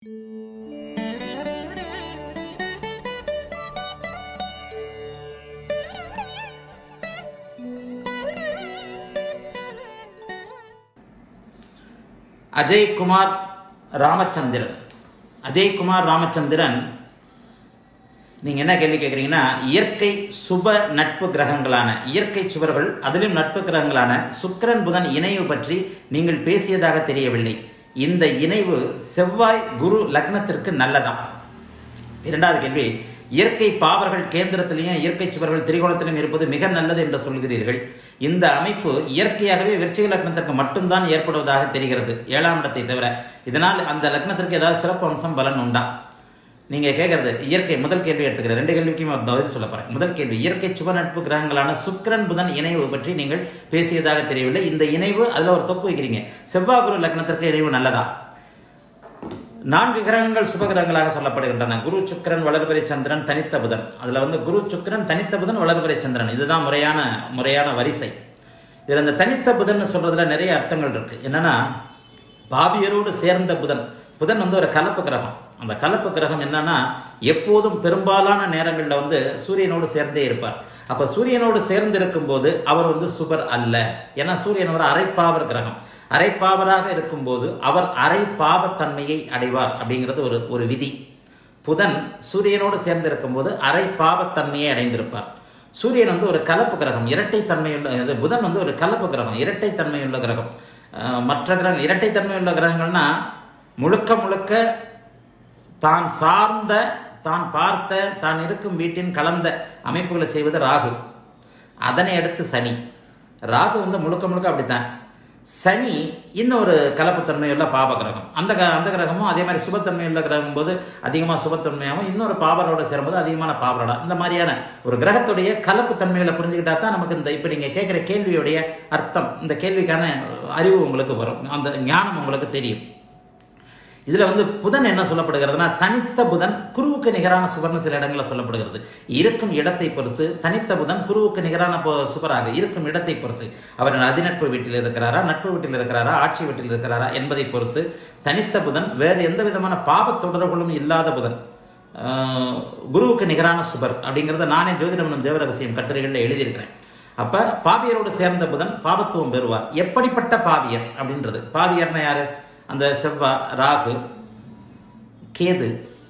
அஜய்குமார் ராமச்சந்திரன் அஜய்குமார் ராமச்சந்திரன் நீங்க என்ன கேள்வி கேட்குறீங்கன்னா இயற்கை சுப நட்பு கிரகங்களான இயற்கை சுவர்கள் அதிலும் நட்பு கிரகங்களான சுக்கிரன் புதன் இணைவு பற்றி நீங்கள் பேசியதாக தெரியவில்லை இந்த இணைவு செவ்வாய் குரு லக்னத்திற்கு நல்லதா இரண்டாவது கேள்வி இயற்கை பாவர்கள் கேந்திரத்திலையும் இயற்கை சுவர்கள் திரிகோணத்திலும் இருப்பது மிக நல்லது என்று சொல்கிறீர்கள் இந்த அமைப்பு இயற்கையாகவே விருச்சிக லக்னத்திற்கு மட்டும்தான் ஏற்படுவதாக தெரிகிறது ஏழாம் இடத்தை தவிர இதனால் அந்த லக்னத்திற்கு ஏதாவது சிறப்பு அம்சம் பலன் உண்டா நீங்க கேட்கறது இயற்கை முதல் கேள்வி எடுத்துக்கிறேன் ரெண்டு கேள்விக்கும் பதில் சொல்ல போறேன் முதல் கேள்வி இயற்கை சுப நட்பு கிரகங்களான சுக்கிரன் புதன் இணைவு பற்றி நீங்கள் பேசியதாக தெரியவில்லை இந்த இணைவு அதுல ஒரு தொப்பு வைக்கிறீங்க செவ்வாய் குரு லக்னத்திற்கு இணைவு நல்லதா நான்கு கிரகங்கள் சுப கிரகங்களாக சொல்லப்படுகின்றன குரு சுக்கிரன் வளர்பிறை சந்திரன் தனித்த புதன் அதுல வந்து குரு சுக்கிரன் தனித்த புதன் வளர்பிறை சந்திரன் இதுதான் முறையான முறையான வரிசை இதுல இந்த தனித்த புதன் சொல்றதுல நிறைய அர்த்தங்கள் இருக்கு என்னன்னா பாபியரோடு சேர்ந்த புதன் புதன் வந்து ஒரு கலப்பு கிரகம் அந்த கலப்பு கிரகம் என்னன்னா எப்போதும் பெரும்பாலான நேரங்களில் வந்து சூரியனோடு சேர்ந்தே இருப்பார் அப்ப சூரியனோடு சேர்ந்து இருக்கும்போது அவர் வந்து சுபர் அல்ல ஏன்னா சூரியன் ஒரு அரைப்பாவர் கிரகம் அரைப்பாவராக இருக்கும்போது அவர் அரை பாவத்தன்மையை அடைவார் அப்படிங்கிறது ஒரு ஒரு விதி புதன் சூரியனோடு சேர்ந்து இருக்கும்போது அரை பாவத்தன்மையை அடைந்திருப்பார் சூரியன் வந்து ஒரு கலப்பு கிரகம் இரட்டைத்தன்மையுள்ள இது புதன் வந்து ஒரு கலப்பு கிரகம் இரட்டைத்தன்மையுள்ள கிரகம் அஹ் மற்ற கிரகம் இரட்டைத்தன்மையுள்ள கிரகங்கள்னா முழுக்க முழுக்க தான் சார்ந்த தான் பார்த்த தான் இருக்கும் வீட்டின் கலந்த அமைப்புகளை செய்வது ராகு அதனை அடுத்து சனி ராகு வந்து முழுக்க முழுக்க அப்படித்தான் சனி இன்னொரு கலப்புத்தன்மையுள்ள பாப கிரகம் அந்த க- அந்த கிரகமும் அதே மாதிரி சுபத்தன்மையுள்ள கிரகம் போது அதிகமாக சுபத்தன்மையாகவும் இன்னொரு பாவரோட சேரும்போது அதிகமான பாவரோட இந்த மாதிரியான ஒரு கிரகத்துடைய கலப்புத்தன்மைகளை புரிஞ்சுக்கிட்டா தான் நமக்கு இந்த இப்போ நீங்கள் கேட்குற கேள்வியுடைய அர்த்தம் இந்த கேள்விக்கான அறிவு உங்களுக்கு வரும் அந்த ஞானம் உங்களுக்கு தெரியும் இதுல வந்து புதன் என்ன சொல்லப்படுகிறதுனா தனித்த புதன் குருவுக்கு நிகரான சுபர்னு சில இடங்களில் சொல்லப்படுகிறது இருக்கும் இடத்தை பொறுத்து தனித்த புதன் குருவுக்கு நிகரான பொ- சுபராக இருக்கும் இடத்தை பொறுத்து அவர் அதிநட்பு வீட்டில் இருக்கிறாரா நட்பு வீட்டில் இருக்கிறாரா ஆட்சி வீட்டில் இருக்கிறாரா என்பதை பொறுத்து தனித்த புதன் வேறு எந்த விதமான பாவத் தொடர்புகளும் இல்லாத புதன் ஆஹ், குருவுக்கு நிகரான சுபர் அப்படிங்கிறத நானே ஜோதிடமனம் தேவரகசியம் கட்டுரைகளில் எழுதியிருக்கிறேன் அப்ப பாவியரோடு சேர்ந்த புதன் பாவத்துவம் பெறுவார் எப்படிப்பட்ட பாவியர் அப்படின்றது பாவியர்னா யாரு அந்த செவ்வாய் ராகு கேது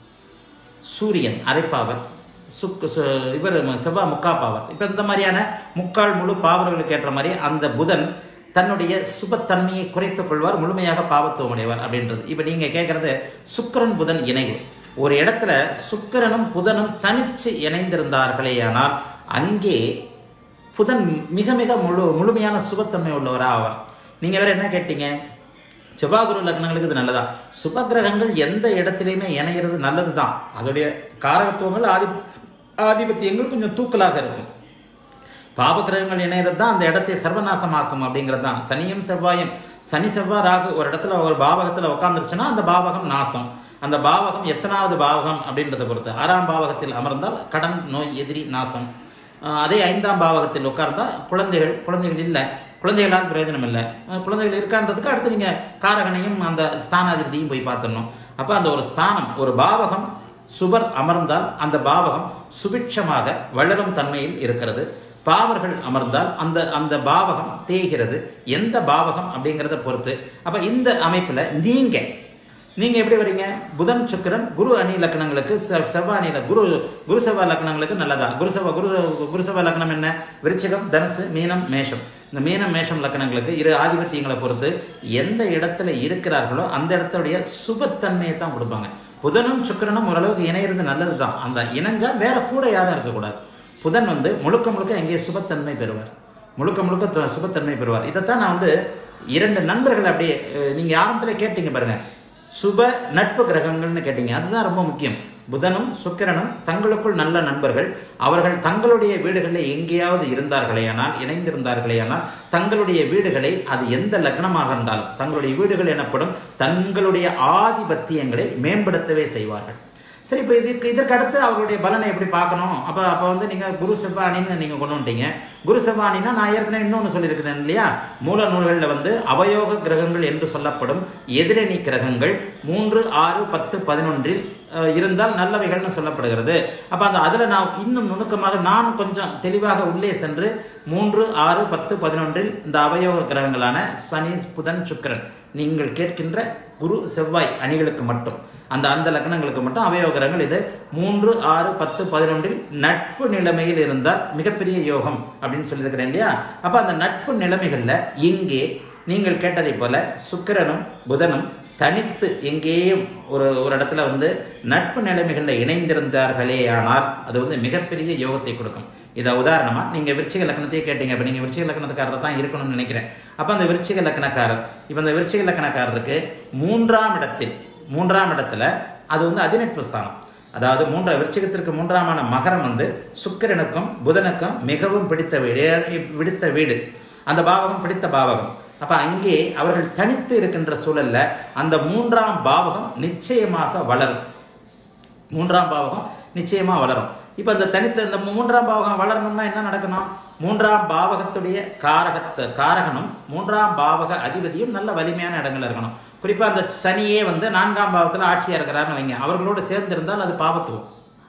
சூரியன் அரைப்பாவர் சுக் சு- இவர் செவ்வாய் முக்கா பாவர் இப்போ இந்த மாதிரியான முக்கால் முழு பாவர்களுக்கு ஏற்ற மாதிரி அந்த புதன் தன்னுடைய சுபத்தன்மையை குறைத்துக் கொள்வார் முழுமையாக பாவத்துவம் அடைவார் அப்படின்றது இப்போ நீங்க கேட்கறது சுக்கிரன் புதன் இணைவு ஒரு இடத்துல சுக்கிரனும் புதனும் தனிச்சு இணைந்திருந்தார்களேயானால் அங்கே புதன் மிக மிக முழு முழுமையான சுபத்தன்மை உள்ளவரா ஆவார் நீங்க வேற என்ன கேட்டீங்க செவ்வாகுரு லக்னங்களுக்கு இது நல்லதா சுப கிரகங்கள் எந்த இடத்திலையுமே இணைகிறது நல்லது தான் அதோடைய காரகத்துவங்கள் ஆதி ஆதிபத்தியங்கள் கொஞ்சம் தூக்கலாக இருக்கும் பாப கிரகங்கள் இணைகிறது தான் அந்த இடத்தை சர்வநாசமாக்கும் அப்படிங்கிறது தான் சனியும் செவ்வாயும் சனி செவ்வாய் ராகு ஒரு இடத்துல ஒரு பாவகத்தில் உட்காந்துருச்சுன்னா அந்த பாவகம் நாசம் அந்த பாவகம் எத்தனாவது பாவகம் அப்படின்றத பொறுத்து ஆறாம் பாவகத்தில் அமர்ந்தால் கடன் நோய் எதிரி நாசம் அஹ் அதே ஐந்தாம் பாவகத்தில் உட்கார்ந்தா குழந்தைகள் குழந்தைகள் இல்லை குழந்தைகளால் பிரயோஜனம் இல்லை அஹ் குழந்தைகள் இருக்கான்றதுக்கு அடுத்து நீங்க காரகனையும் அந்த ஸ்தானாதிபதியும் போய் பார்த்துடணும் அப்ப அந்த ஒரு ஸ்தானம் ஒரு பாவகம் சுபர் அமர்ந்தால் அந்த பாவகம் சுபிட்சமாக வளரும் தன்மையில் இருக்கிறது பாவர்கள் அமர்ந்தால் அந்த அந்த பாவகம் தேய்கிறது எந்த பாவகம் அப்படிங்கிறத பொறுத்து அப்ப இந்த அமைப்புல நீங்க நீங்க எப்படி வரீங்க புதன் சுக்கிரன் குரு அணி லக்னங்களுக்கு செ- செவ்வாய் அணியில குரு குரு செவ்வாய் லக்னங்களுக்கு நல்லதா குரு செவ்வாய் குரு குரு செவ்வாய் லக்னம் என்ன விருச்சிகம் தனுசு மீனம் மேஷம் இந்த மீனம் மேஷம் லக்னங்களுக்கு இரு ஆதிபத்தியங்களை பொறுத்து எந்த இடத்துல இருக்கிறார்களோ அந்த இடத்துடைய சுபத்தன்மையை தான் கொடுப்பாங்க புதனும் சுக்கிரனும் ஓரளவுக்கு இணையிறது நல்லது தான் அந்த இணைஞ்சா வேற கூட யாரும் இருக்கக்கூடாது புதன் வந்து முழுக்க முழுக்க எங்கே சுபத்தன்மை பெறுவார் முழுக்க முழுக்க த- சுபத்தன்மை பெறுவார் இதைத்தான் நான் வந்து இரண்டு நண்பர்கள் அப்படியே அஹ், நீங்க ஆரம்பத்தில் கேட்டீங்க பாருங்க சுப நட்பு கிரகங்கள்னு கேட்டீங்க அதுதான் ரொம்ப முக்கியம் புதனும் சுக்கிரனும் தங்களுக்குள் நல்ல நண்பர்கள் அவர்கள் தங்களுடைய வீடுகளில் எங்கேயாவது இருந்தார்களேயானால் இணைந்திருந்தார்களேயானால் தங்களுடைய வீடுகளை அது எந்த லக்னமாக இருந்தாலும் தங்களுடைய வீடுகள் எனப்படும் தங்களுடைய ஆதிபத்தியங்களை மேம்படுத்தவே செய்வார்கள் சரி இப்போ இதுக்கு இதற்கு அடுத்து அவருடைய பலனை எப்படி பார்க்கணும் அப்போ அப்போ வந்து நீங்கள் குரு செவ்வாணின்னு நீங்கள் கொண்டு வந்துட்டீங்க குரு செவ்வாணின்னா நான் ஏற்கனவே இன்னொன்று சொல்லியிருக்கிறேன் இல்லையா மூல நூல்களில் வந்து அவயோக கிரகங்கள் என்று சொல்லப்படும் எதிரணி கிரகங்கள் மூன்று ஆறு பத்து பதினொன்றில் அஹ், இருந்தால் நல்லவைகள்னு சொல்லப்படுகிறது அப்போ அந்த அதில் நான் இன்னும் நுணுக்கமாக நான் கொஞ்சம் தெளிவாக உள்ளே சென்று மூன்று ஆறு பத்து பதினொன்றில் இந்த அவயோக கிரகங்களான சனி புதன் சுக்கிரன் நீங்கள் கேட்கின்ற குரு செவ்வாய் அணிகளுக்கு மட்டும் அந்த அந்த லக்னங்களுக்கு மட்டும் அவயோக கிரகங்கள் இது மூன்று ஆறு பத்து பதினொன்றில் நட்பு நிலைமையில் இருந்தால் மிகப்பெரிய யோகம் அப்படின்னு சொல்லியிருக்கிறேன் இல்லையா அப்ப அந்த நட்பு நிலைமைகள்ல இங்கே நீங்கள் கேட்டதை போல சுக்கிரனும் புதனும் தனித்து எங்கேயும் ஒரு ஒரு இடத்துல வந்து நட்பு நிலைமைகளில் இணைந்திருந்தார்களே ஆனால் அது வந்து மிகப்பெரிய யோகத்தை கொடுக்கும் இதை உதாரணமா நீங்க விருச்சிக லக்னத்தையே கேட்டீங்க அப்ப நீங்க விருச்சிக லக்னத்துக்காரர் தான் இருக்கணும்னு நினைக்கிறேன் அப்ப அந்த விருச்சிக லக்னக்காரர் இப்ப அந்த விருச்சிக லக்னக்காரருக்கு மூன்றாம் இடத்தில் மூன்றாம் இடத்துல அது வந்து அதிநட்பு ஸ்தானம் அதாவது மூன்றாம் விருச்சிகத்திற்கு மூன்றாமான மகரம் வந்து சுக்கிரனுக்கும் புதனுக்கும் மிகவும் பிடித்த வீடு பிடித்த வீடு அந்த பாவகம் பிடித்த பாவகம் அப்ப அங்கே அவர்கள் தனித்து இருக்கின்ற சூழல்ல அந்த மூன்றாம் பாவகம் நிச்சயமாக வளரும் மூன்றாம் பாவகம் நிச்சயமா வளரும் இப்ப இந்த தனித்த இந்த மூன்றாம் பாவகம் வளரணும்னா என்ன நடக்கணும் மூன்றாம் பாவகத்துடைய காரகத்த காரகனும் மூன்றாம் பாவக அதிபதியும் நல்ல வலிமையான இடங்கள்ல இருக்கணும் குறிப்பா அந்த சனியே வந்து நான்காம் பாவத்துல ஆட்சியா இருக்கிறாருன்னு வைங்க அவர்களோடு சேர்ந்து இருந்தால் அது பாவத்துவம்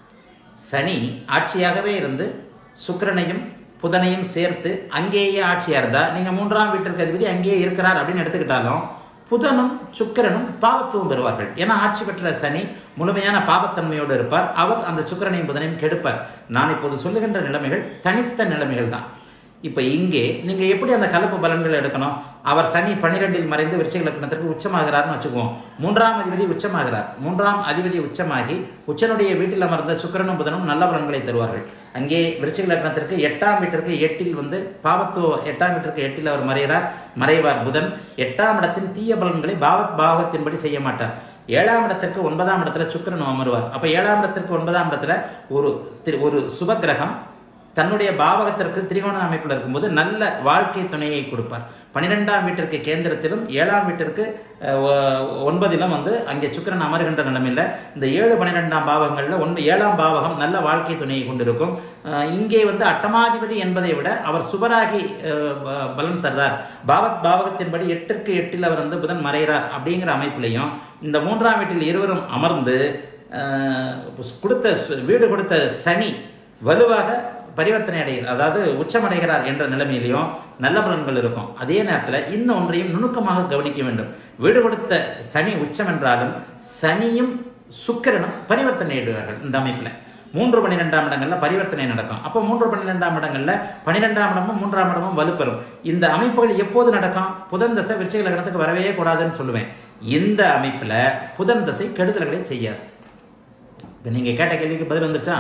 சனி ஆட்சியாகவே இருந்து சுக்கிரனையும் புதனையும் சேர்த்து அங்கேயே ஆட்சியா இருந்தா நீங்க மூன்றாம் வீட்டிற்கு அதிபதி அங்கேயே இருக்கிறார் அப்படின்னு எடுத்துக்கிட்டாலும் புதனும் சுக்கிரனும் பாவத்துவம் பெறுவார்கள் ஏன்னா ஆட்சி பெற்ற சனி முழுமையான பாவத்தன்மையோடு இருப்பார் அவர் அந்த சுக்கிரனையும் புதனையும் கெடுப்பார் நான் இப்போது சொல்லுகின்ற நிலைமைகள் தனித்த நிலைமைகள் தான் இப்ப இங்கே நீங்க எப்படி அந்த கலப்பு பலன்கள் எடுக்கணும் அவர் சனி பன்னிரெண்டில் மறைந்து விருச்சிக லக்னத்திற்கு உச்சமாகிறார்னு வச்சுக்குவோம் மூன்றாம் அதிபதி உச்சமாகிறார் மூன்றாம் அதிபதி உச்சமாகி உச்சனுடைய வீட்டில் அமர்ந்த சுக்கிரனும் புதனும் நல்ல பலன்களை தருவார்கள் அங்கே விருச்சிக லக்னத்திற்கு எட்டாம் வீட்டிற்கு எட்டில் வந்து பாவத்துவ எட்டாம் வீட்டிற்கு எட்டில் அவர் மறைகிறார் மறைவார் புதன் எட்டாம் இடத்தின் தீய பலன்களை பாவத் பாவகத்தின்படி செய்ய மாட்டார் ஏழாம் இடத்திற்கு ஒன்பதாம் இடத்துல சுக்கிரன் அமருவார் அப்ப ஏழாம் இடத்திற்கு ஒன்பதாம் இடத்துல ஒரு திரு- ஒரு சுப கிரகம் தன்னுடைய பாவகத்திற்கு திரிகோண அமைப்பில் இருக்கும்போது நல்ல வாழ்க்கை துணையை கொடுப்பார் பன்னிரெண்டாம் வீட்டிற்கு கேந்திரத்திலும் ஏழாம் வீட்டிற்கு அஹ், ஒ- ஒன்பதிலும் வந்து அங்கே சுக்கிரன் அமருகின்ற நிலைமையில் இந்த ஏழு பன்னிரெண்டாம் பாவங்களில் ஒன்று ஏழாம் பாவகம் நல்ல வாழ்க்கை துணையை கொண்டிருக்கும் அஹ், இங்கே வந்து அட்டமாதிபதி என்பதை விட அவர் சுபராகி அஹ், ப- பலன் தர்றார் பாவத் பாவகத்தின்படி எட்டிற்கு எட்டில் அவர் வந்து புதன் மறைகிறார் அப்படிங்கிற அமைப்பிலையும் இந்த மூன்றாம் வீட்டில் இருவரும் அமர்ந்து அஹ், கொடுத்த சு- வீடு கொடுத்த சனி வலுவாக பரிவர்த்தனை அடைகிறார் அதாவது உச்சமடைகிறார் என்ற நிலைமையிலையும் நல்ல பலன்கள் இருக்கும் அதே நேரத்தில் இன்னும் ஒன்றையும் நுணுக்கமாக கவனிக்க வேண்டும் வீடு கொடுத்த சனி உச்சம் என்றாலும் சனியும் சுக்கிரனும் பரிவர்த்தனை அடைவார்கள் இந்த அமைப்பில் மூன்று பன்னிரெண்டாம் இடங்கள்ல பரிவர்த்தனை நடக்கும் அப்போ மூன்று பன்னிரெண்டாம் இடங்கள்ல பன்னிரெண்டாம் இடமும் மூன்றாம் இடமும் வலுப்பெறும் இந்த அமைப்புகள் எப்போது நடக்கும் புதன் தசை விருச்சிக லக்னத்துக்கு வரவே கூடாதுன்னு சொல்லுவேன் இந்த அமைப்புல புதன் தசை கெடுதல்களை செய்யாது இப்போ நீங்க கேட்ட கேள்விக்கு பதில் வந்துருச்சா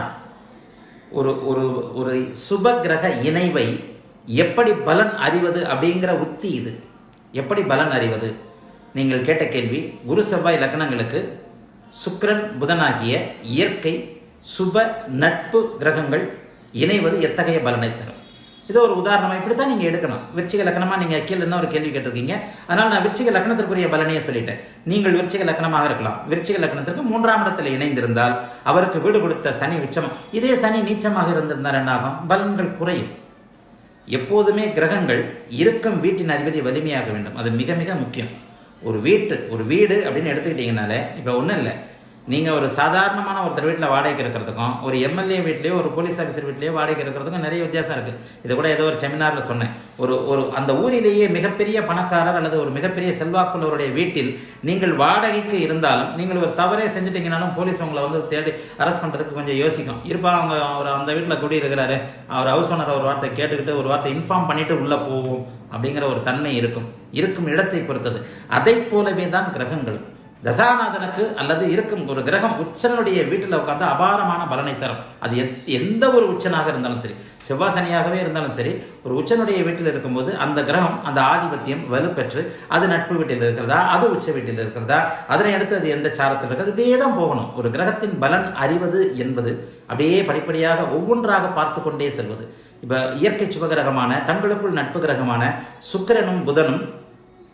ஒரு ஒரு ஒரு சுப கிரக இணைவை எப்படி பலன் அறிவது அப்படிங்கிற உத்தி இது எப்படி பலன் அறிவது நீங்கள் கேட்ட கேள்வி குரு செவ்வாய் லக்னங்களுக்கு சுக்கிரன் புதனாகிய இயற்கை சுப நட்பு கிரகங்கள் இணைவது எத்தகைய பலனை தரும் இது ஒரு உதாரணமா இப்படித்தான் நீங்க எடுக்கணும் விருச்சிக லக்னமா நீங்க கீழே என்ன ஒரு கேள்வி கேட்டிருக்கீங்க அதனால நான் விருச்சிக லக்னத்திற்குரிய பலனையே சொல்லிட்டேன் நீங்கள் விருச்சிக லக்னமாக இருக்கலாம் விருச்சிக லக்னத்திற்கு மூன்றாம் இடத்தில் இணைந்திருந்தால் அவருக்கு வீடு கொடுத்த சனி உச்சம் இதே சனி நீச்சமாக இருந்திருந்தால் என்னாகும் பலன்கள் குறையும் எப்போதுமே கிரகங்கள் இருக்கும் வீட்டின் அதிபதி வலிமையாக வேண்டும் அது மிக மிக முக்கியம் ஒரு வீட்டு ஒரு வீடு அப்படின்னு எடுத்துக்கிட்டீங்கனாலே இப்போ ஒன்றும் இல்லை நீங்கள் ஒரு சாதாரணமான ஒருத்தர் வீட்டில் வாடகைக்கு இருக்கிறதுக்கும் ஒரு எம்எல்ஏ வீட்லேயோ ஒரு போலீஸ் ஆஃபீஸர் வீட்லேயோ வாடகைக்கு இருக்கிறதுக்கும் நிறைய வித்தியாசம் இருக்குது இது கூட ஏதோ ஒரு செமினாரில் சொன்னேன் ஒரு ஒரு அந்த ஊரிலேயே மிகப்பெரிய பணக்காரர் அல்லது ஒரு மிகப்பெரிய செல்வாக்குள்ளவருடைய வீட்டில் நீங்கள் வாடகைக்கு இருந்தாலும் நீங்கள் ஒரு தவறே செஞ்சுட்டீங்கனாலும் போலீஸ் உங்களை வந்து தேடி அரெஸ்ட் பண்ணுறதுக்கு கொஞ்சம் யோசிக்கும் இருப்பா அவங்க அவர் அந்த வீட்டில் குடி இருக்கிறாரு அவர் ஹவுஸ் ஓனர் ஒரு வார்த்தை கேட்டுக்கிட்டு ஒரு வார்த்தை இன்ஃபார்ம் பண்ணிட்டு உள்ளே போவோம் அப்படிங்கிற ஒரு தன்மை இருக்கும் இருக்கும் இடத்தை பொறுத்தது அதை போலவே தான் கிரகங்கள் தசாநாதனுக்கு அல்லது இருக்கும் ஒரு கிரகம் உச்சனுடைய வீட்டில் உட்கார்ந்து அபாரமான பலனை தரும் அது எத்- எந்த ஒரு உச்சனாக இருந்தாலும் சரி செவ்வாசனியாகவே இருந்தாலும் சரி ஒரு உச்சனுடைய வீட்டில் இருக்கும்போது அந்த கிரகம் அந்த ஆதிபத்தியம் வலுப்பெற்று அது நட்பு வீட்டில் இருக்கிறதா அது உச்ச வீட்டில் இருக்கிறதா அதனை அடுத்து அது எந்த சாரத்தில் இருக்கிறது இப்படியே தான் போகணும் ஒரு கிரகத்தின் பலன் அறிவது என்பது அப்படியே படிப்படியாக ஒவ்வொன்றாக பார்த்து கொண்டே செல்வது இப்ப இயற்கை சுபகிரகமான தங்களுக்குள் நட்பு கிரகமான சுக்கிரனும் புதனும்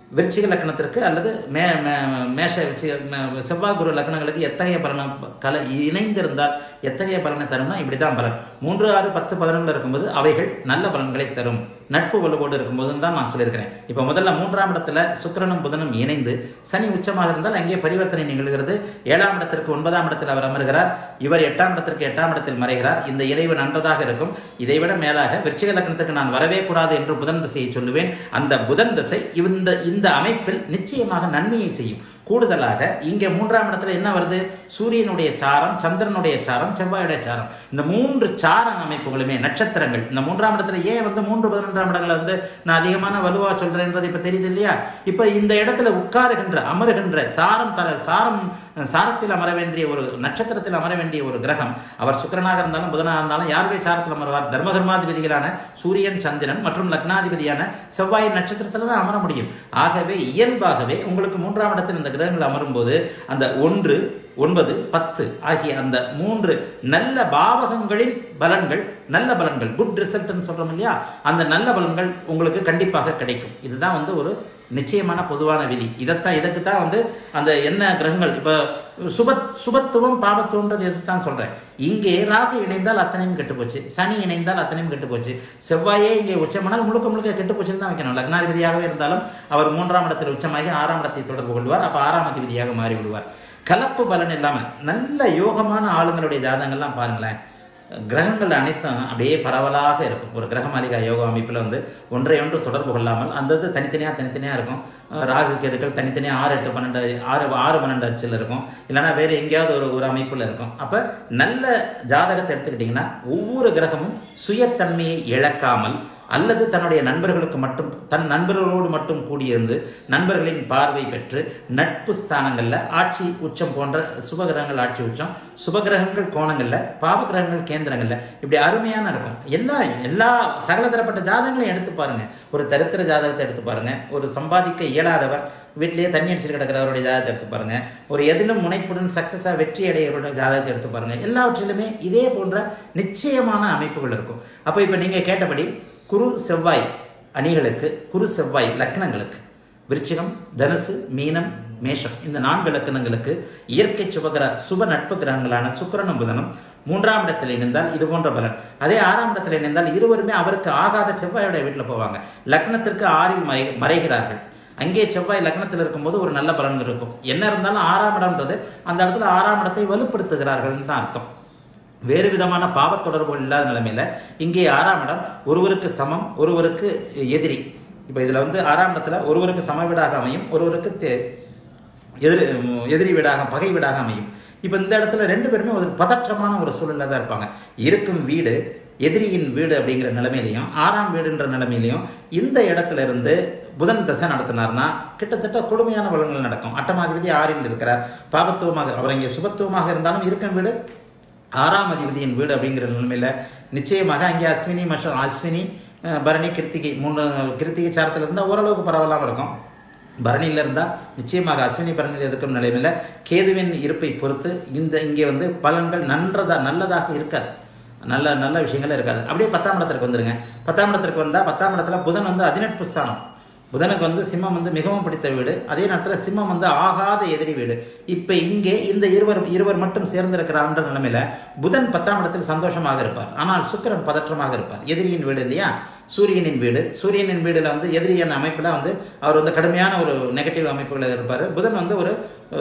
விருச்சிக லக்னத்திற்கு அல்லது மே மே- மேஷ விருச்சிக மே- செவ்வாய் குரு லக்னங்களுக்கு எத்தகைய பலனை கல இணைந்திருந்தால் எத்தகைய பலனை தரும்னா இப்படி தான் பலன் மூன்று ஆறு பத்து பதினொன்றில் இருக்கும்போது அவைகள் நல்ல பலன்களை தரும் நட்பு வலுவோடு இருக்கும்போது தான் நான் சொல்லியிருக்கிறேன் இப்போ முதல்ல மூன்றாம் இடத்துல சுக்கிரனும் புதனும் இணைந்து சனி உச்சமாக இருந்தால் அங்கே பரிவர்த்தனை நிகழ்கிறது ஏழாம் இடத்திற்கு ஒன்பதாம் இடத்தில் அவர் அமர்கிறார் இவர் எட்டாம் இடத்திற்கு எட்டாம் இடத்தில் மறைகிறார் இந்த இணைவு நன்றதாக இருக்கும் இதைவிட மேலாக விருச்சிக லக்னத்துக்கு நான் வரவே கூடாது என்று புதன் திசையை சொல்லுவேன் அந்த புதன் திசை இந்த இந்த அமைப்பில் நிச்சயமாக நன்மையை செய்யும் கூடுதலாக இங்கே மூன்றாம் இடத்துல என்ன வருது சூரியனுடைய சாரம் சந்திரனுடைய சாரம் செவ்வாயுடைய சாரம் இந்த மூன்று சார அமைப்புகளுமே நட்சத்திரங்கள் இந்த மூன்றாம் இடத்துல ஏன் வந்து மூன்று பதினொன்றாம் இடங்களை வந்து நான் அதிகமான வலுவா சொல்றேன்றது இப்ப தெரியுது இல்லையா இப்ப இந்த இடத்துல உட்காருகின்ற அமருகின்ற சாரம் தர சாரம் சாரத்தில் அமர வேண்டிய ஒரு நட்சத்திரத்தில் அமர வேண்டிய ஒரு கிரகம் அவர் சுக்கிரனாக இருந்தாலும் புதனாக இருந்தாலும் யாருடைய சாரத்தில் அமர்வார் தர்ம கர்மாதிபதிகளான சூரியன் சந்திரன் மற்றும் லக்னாதிபதியான செவ்வாய் நட்சத்திரத்தில் தான் அமர முடியும் ஆகவே இயல்பாகவே உங்களுக்கு மூன்றாம் இடத்தில் இந்த கிரகங்கள் அமரும்போது அந்த ஒன்று ஒன்பது பத்து ஆகிய அந்த மூன்று நல்ல பாவகங்களின் பலன்கள் நல்ல பலன்கள் குட் ரிசல்ட்னு சொல்றோம் இல்லையா அந்த நல்ல பலன்கள் உங்களுக்கு கண்டிப்பாக கிடைக்கும் இதுதான் வந்து ஒரு நிச்சயமான பொதுவான விதி இதைத்தான் இதுக்கு தான் வந்து அந்த என்ன கிரகங்கள் இப்போ சுப சுபத்துவம் பாபத்துவம்ன்றது எதுக்கு தான் சொல்றேன் இங்கே ராகு இணைந்தால் அத்தனையும் கெட்டு போச்சு சனி இணைந்தால் அத்தனையும் கெட்டு போச்சு செவ்வாயே இங்கே உச்சமானால் முழுக்க முழுக்க கெட்டு போச்சுன்னு தான் வைக்கணும் லக்னாதிபதியாகவே இருந்தாலும் அவர் மூன்றாம் இடத்தில் உச்சமாகி ஆறாம் இடத்தை தொடர்பு கொள்வார் அப்போ ஆறாம் அதிபதியாக மாறி விடுவார் கலப்பு பலன் இல்லாம நல்ல யோகமான ஆளுங்களுடைய ஜாதகங்கள்லாம் பாருங்களேன் கிரகங்கள் அனைத்தும் அப்படியே பரவலாக இருக்கும் ஒரு கிரக மாளிகா யோகா அமைப்பில் வந்து ஒன்றை ஒன்று தொடர்பு கொள்ளாமல் அந்த இது தனித்தனியாக தனித்தனியாக இருக்கும் அஹ் ராகு கேதுக்கள் தனித்தனியாக ஆறு எட்டு பன்னெண்டு ஆறு ஆறு பன்னெண்டு அச்சில் இருக்கும் இல்லைன்னா வேறு எங்கேயாவது ஒரு ஒரு அமைப்பில் இருக்கும் அப்போ நல்ல ஜாதகத்தை எடுத்துக்கிட்டிங்கன்னா ஒவ்வொரு கிரகமும் சுயத்தன்மையை இழக்காமல் அல்லது தன்னுடைய நண்பர்களுக்கு மட்டும் தன் நண்பர்களோடு மட்டும் கூடியிருந்து நண்பர்களின் பார்வை பெற்று நட்பு ஸ்தானங்களில் ஆட்சி உச்சம் போன்ற சுபகிரகங்கள் ஆட்சி உச்சம் சுபகிரகங்கள் கோணங்களில் பாவகிரகங்கள் கேந்திரங்களில் இப்படி அருமையான இருக்கும் எல்லா எல்லா சகல தரப்பட்ட ஜாதகங்களையும் எடுத்து பாருங்க ஒரு தரித்திர ஜாதகத்தை எடுத்து பாருங்க ஒரு சம்பாதிக்க இயலாதவர் வீட்டிலேயே தண்ணி அடிச்சுட்டு கிடக்கிறவருடைய ஜாதகத்தை எடுத்து பாருங்க ஒரு எதிலும் முனைப்புடன் சக்சஸாக வெற்றி அடையவருடைய ஜாதகத்தை எடுத்து பாருங்க எல்லாவற்றிலுமே இதே போன்ற நிச்சயமான அமைப்புகள் இருக்கும் அப்போ இப்போ நீங்கள் கேட்டபடி குரு செவ்வாய் அணிகளுக்கு குரு செவ்வாய் லக்னங்களுக்கு விருச்சிகம் தனுசு மீனம் மேஷம் இந்த நான்கு லக்கணங்களுக்கு இயற்கை சுபகிர சுப நட்பு கிரகங்களான சுக்கிரனும் புதனும் மூன்றாம் இடத்தில் இணைந்தால் இது போன்ற பலன் அதே ஆறாம் இடத்தில் இணைந்தால் இருவருமே அவருக்கு ஆகாத செவ்வாயோட வீட்டில் போவாங்க லக்னத்திற்கு ஆறில் மறை மறைகிறார்கள் அங்கே செவ்வாய் லக்னத்தில் இருக்கும்போது ஒரு நல்ல பலன் இருக்கும் என்ன இருந்தாலும் ஆறாம் இடம்ன்றது அந்த இடத்துல ஆறாம் இடத்தை வலுப்படுத்துகிறார்கள்னு தான் அர்த்தம் வேறு விதமான பாவத் தொடர்புகள் இல்லாத நிலைமையில இங்கே ஆறாம் இடம் ஒருவருக்கு சமம் ஒருவருக்கு எதிரி இப்போ இதுல வந்து ஆறாம் இடத்துல ஒருவருக்கு சம வீடாக அமையும் ஒருவருக்கு தே- எதிரி எதிரி வீடாக பகை வீடாக அமையும் இப்போ இந்த இடத்துல ரெண்டு பேருமே ஒரு பதற்றமான ஒரு சூழல்ல தான் இருப்பாங்க இருக்கும் வீடு எதிரியின் வீடு அப்படிங்கிற நிலைமையிலையும் ஆறாம் வீடுன்ற நிலைமையிலையும் இந்த இடத்துல இருந்து புதன் தசை நடத்தினார்னா கிட்டத்தட்ட கொடுமையான பலன்கள் நடக்கும் அட்டமாதிபதி ஆறில் இருக்கிறார் பாபத்துவமாக அவர் இங்கே சுபத்துவமாக இருந்தாலும் இருக்கும் வீடு ஆறாம் அதிபதியின் வீடு அப்படிங்கிற நிலைமையில நிச்சயமாக அங்கே அஸ்வினி மஷம் அஸ்வினி அஹ், பரணி கிருத்திகை மூணு கிருத்திகை சாரத்தில் இருந்தால் ஓரளவுக்கு பரவலாம இருக்கும் பரணியில் இருந்தால் நிச்சயமாக அஸ்வினி பரணியில் இருக்கும் நிலைமையில் கேதுவின் இருப்பை பொறுத்து இந்த இங்கே வந்து பலன்கள் நன்றதா நல்லதாக இருக்காது நல்ல நல்ல விஷயங்களே இருக்காது அப்படியே பத்தாம் இடத்திற்கு வந்துருங்க பத்தாம் இடத்திற்கு வந்தால் பத்தாம் இடத்துல புதன் வந்து அதிநட்பு ஸ்தானம் புதனுக்கு வந்து சிம்மம் வந்து மிகவும் பிடித்த வீடு அதே நேரத்தில் சிம்மம் வந்து ஆகாத எதிரி வீடு இப்போ இங்கே இந்த இருவர் இருவர் மட்டும் சேர்ந்திருக்கிறான்ற நிலைமையில புதன் பத்தாம் இடத்தில் சந்தோஷமாக இருப்பார் ஆனால் சுக்கிரன் பதற்றமாக இருப்பார் எதிரியின் வீடு இல்லையா சூரியனின் வீடு சூரியனின் வீடுல வந்து எதிரியின் அமைப்பில் வந்து அவர் வந்து கடுமையான ஒரு நெகட்டிவ் அமைப்புகளில் இருப்பார் புதன் வந்து ஒரு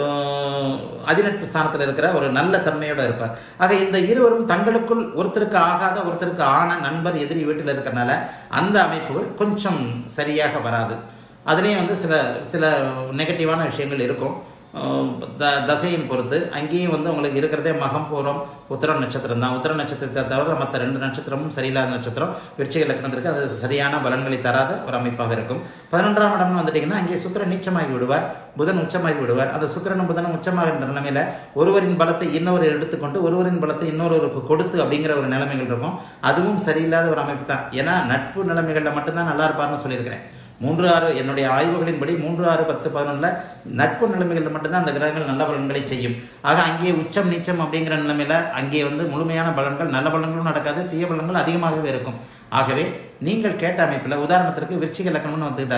ஆஹ், அதிநட்பு ஸ்தானத்தில் இருக்கிற ஒரு நல்ல தன்மையோட இருப்பார் ஆக இந்த இருவரும் தங்களுக்குள் ஒருத்தருக்கு ஆகாத ஒருத்தருக்கு ஆன நண்பர் எதிரி வீட்டில் இருக்கிறனால அந்த அமைப்புகள் கொஞ்சம் சரியாக வராது அதுலேயும் வந்து சில சில நெகட்டிவான விஷயங்கள் இருக்கும் ஆஹ் த- தசையின் பொறுத்து அங்கேயும் வந்து உங்களுக்கு இருக்கிறதே மகம் பூரம் உத்தர நட்சத்திரம் தான் உத்தர நட்சத்திரத்தை தவிர மற்ற ரெண்டு நட்சத்திரமும் சரியில்லாத நட்சத்திரம் விருச்சிக லக்னத்திற்கு அது சரியான பலன்களை தராத ஒரு அமைப்பாக இருக்கும் பதினொன்றாம் இடம்னு வந்துட்டீங்கன்னா அங்கே சுக்கிரன் நீச்சமாகி விடுவார் புதன் உச்சமாகி விடுவார் அந்த சுக்கிரனும் புதனும் உச்சமாகின்ற நிலைமையில ஒருவரின் பலத்தை இன்னொரு எடுத்துக்கொண்டு ஒருவரின் பலத்தை இன்னொருவருக்கு கொடுத்து அப்படிங்கிற ஒரு நிலைமைகள் இருக்கும் அதுவும் சரியில்லாத ஒரு அமைப்பு தான் ஏன்னா நட்பு நிலைமைகளில் மட்டும்தான் நல்லா இருப்பார்னு சொல்லியிருக்கிறேன் மூன்று ஆறு என்னுடைய ஆய்வுகளின்படி மூன்று ஆறு பத்து பதினொன்றில் நட்பு நிலைமைகளில் மட்டும்தான் அந்த கிரகங்கள் நல்ல பலன்களை செய்யும் ஆக அங்கே உச்சம் நீச்சம் அப்படிங்கிற நிலைமையில அங்கே வந்து முழுமையான பலன்கள் நல்ல பலன்களும் நடக்காது தீய பலன்கள் அதிகமாகவே இருக்கும் ஆகவே நீங்கள் கேட்ட அமைப்பில் உதாரணத்திற்கு விருச்சிக லக்கணம்னு வந்துக்கிட்டாலே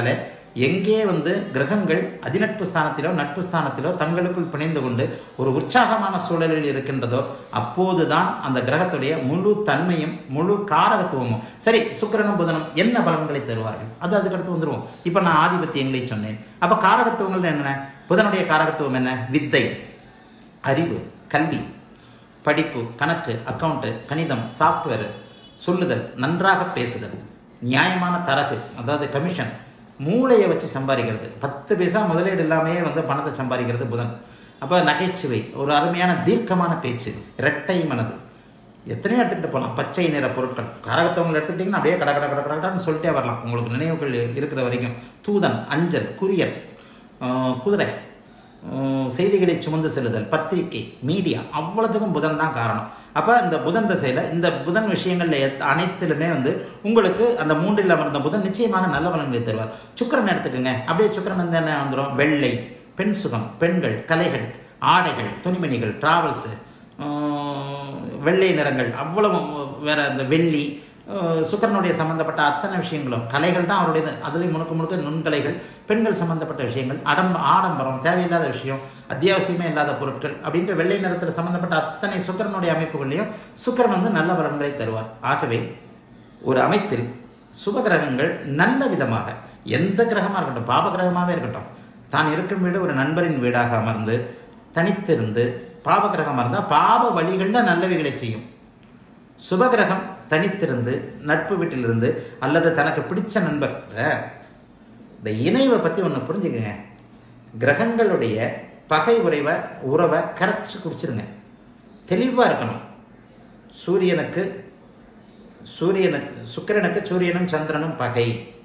எங்கே வந்து கிரகங்கள் அதிநட்பு ஸ்தானத்திலோ நட்பு ஸ்தானத்திலோ தங்களுக்குள் பிணைந்து கொண்டு ஒரு உற்சாகமான சூழலில் இருக்கின்றதோ அப்போதுதான் அந்த கிரகத்துடைய முழு தன்மையும் முழு காரகத்துவமும் சரி சுக்கிரனும் புதனும் என்ன பலன்களை தருவார்கள் அது அதுக்கடுத்து வந்துருவோம் இப்போ நான் ஆதிபத்தியங்களை சொன்னேன் அப்போ காரகத்துவங்கள் என்ன புதனுடைய காரகத்துவம் என்ன வித்தை அறிவு கல்வி படிப்பு கணக்கு அக்கவுண்ட்டு கணிதம் சாஃப்ட்வேர் சொல்லுதல் நன்றாக பேசுதல் நியாயமான தரகு அதாவது கமிஷன் மூளையை வச்சு சம்பாதிக்கிறது பத்து பைசா முதலீடு இல்லாமையே வந்து பணத்தை சம்பாதிக்கிறது புதன் அப்போ நகைச்சுவை ஒரு அருமையான தீர்க்கமான பேச்சு இரட்டை மனது எத்தனையோ எடுத்துக்கிட்டு போகலாம் பச்சை நிற பொருட்கள் காரகத்தவங்களை எடுத்துக்கிட்டிங்கன்னா அப்படியே கட கட கட கட கடன்னு சொல்லிட்டே வரலாம் உங்களுக்கு நினைவுகள் இருக்கிற வரைக்கும் தூதன் அஞ்சல் குரியர் ஆஹ், குதிரை ஆஹ், செய்திகளை சுமந்து செல்லுதல் பத்திரிகை மீடியா அவ்வளோத்துக்கும் புதன் தான் காரணம் அப்போ இந்த புதன் திசையில் இந்த புதன் விஷயங்கள்ல எத்- அனைத்திலுமே வந்து உங்களுக்கு அந்த மூன்றில் அமர்ந்த புதன் நிச்சயமாக நல்ல பலன்களை தருவார் சுக்கிரன் எடுத்துக்கோங்க அப்படியே சுக்கிரன் வந்து என்ன வந்துடும் வெள்ளை பெண் சுகம் பெண்கள் கலைகள் ஆடைகள் துணிமணிகள் டிராவல்ஸு வெள்ளை நிறங்கள் அவ்வளவு வேற இந்த வெள்ளி ஆஹ் சுக்கிரனுடைய சம்பந்தப்பட்ட அத்தனை விஷயங்களும் கலைகள் தான் அவருடைய அதுலேயும் முழுக்க முழுக்க நுண்கலைகள் பெண்கள் சம்பந்தப்பட்ட விஷயங்கள் அடம்ப ஆடம்பரம் தேவையில்லாத விஷயம் அத்தியாவசியமே இல்லாத பொருட்கள் அப்படின்ற வெள்ளை நிறத்தில் சம்பந்தப்பட்ட அத்தனை சுக்கிரனுடைய அமைப்புகள்லையும் சுக்கிரன் வந்து நல்ல பலன்களை தருவார் ஆகவே ஒரு அமைப்பில் சுப கிரகங்கள் நல்ல விதமாக எந்த கிரகமாக இருக்கட்டும் பாப கிரகமாகவே இருக்கட்டும் தான் இருக்கும் வீடு ஒரு நண்பரின் வீடாக அமர்ந்து தனித்திருந்து பாப கிரகமாக இருந்தால் பாப வழிகளில் நல்லவைகளை செய்யும் சுபகிரகம் தனித்திருந்து நட்பு வீட்டிலிருந்து அல்லது தனக்கு பிடிச்ச நண்பர் அஹ், இந்த இணைவை பற்றி ஒன்று புரிஞ்சுக்கங்க கிரகங்களுடைய பகை உறவை உறவை கரைச்சி குடிச்சிருங்க தெளிவாக இருக்கணும் சூரியனுக்கு சூரியனுக்கு சுக்கிரனுக்கு சூரியனும் சந்திரனும் பகை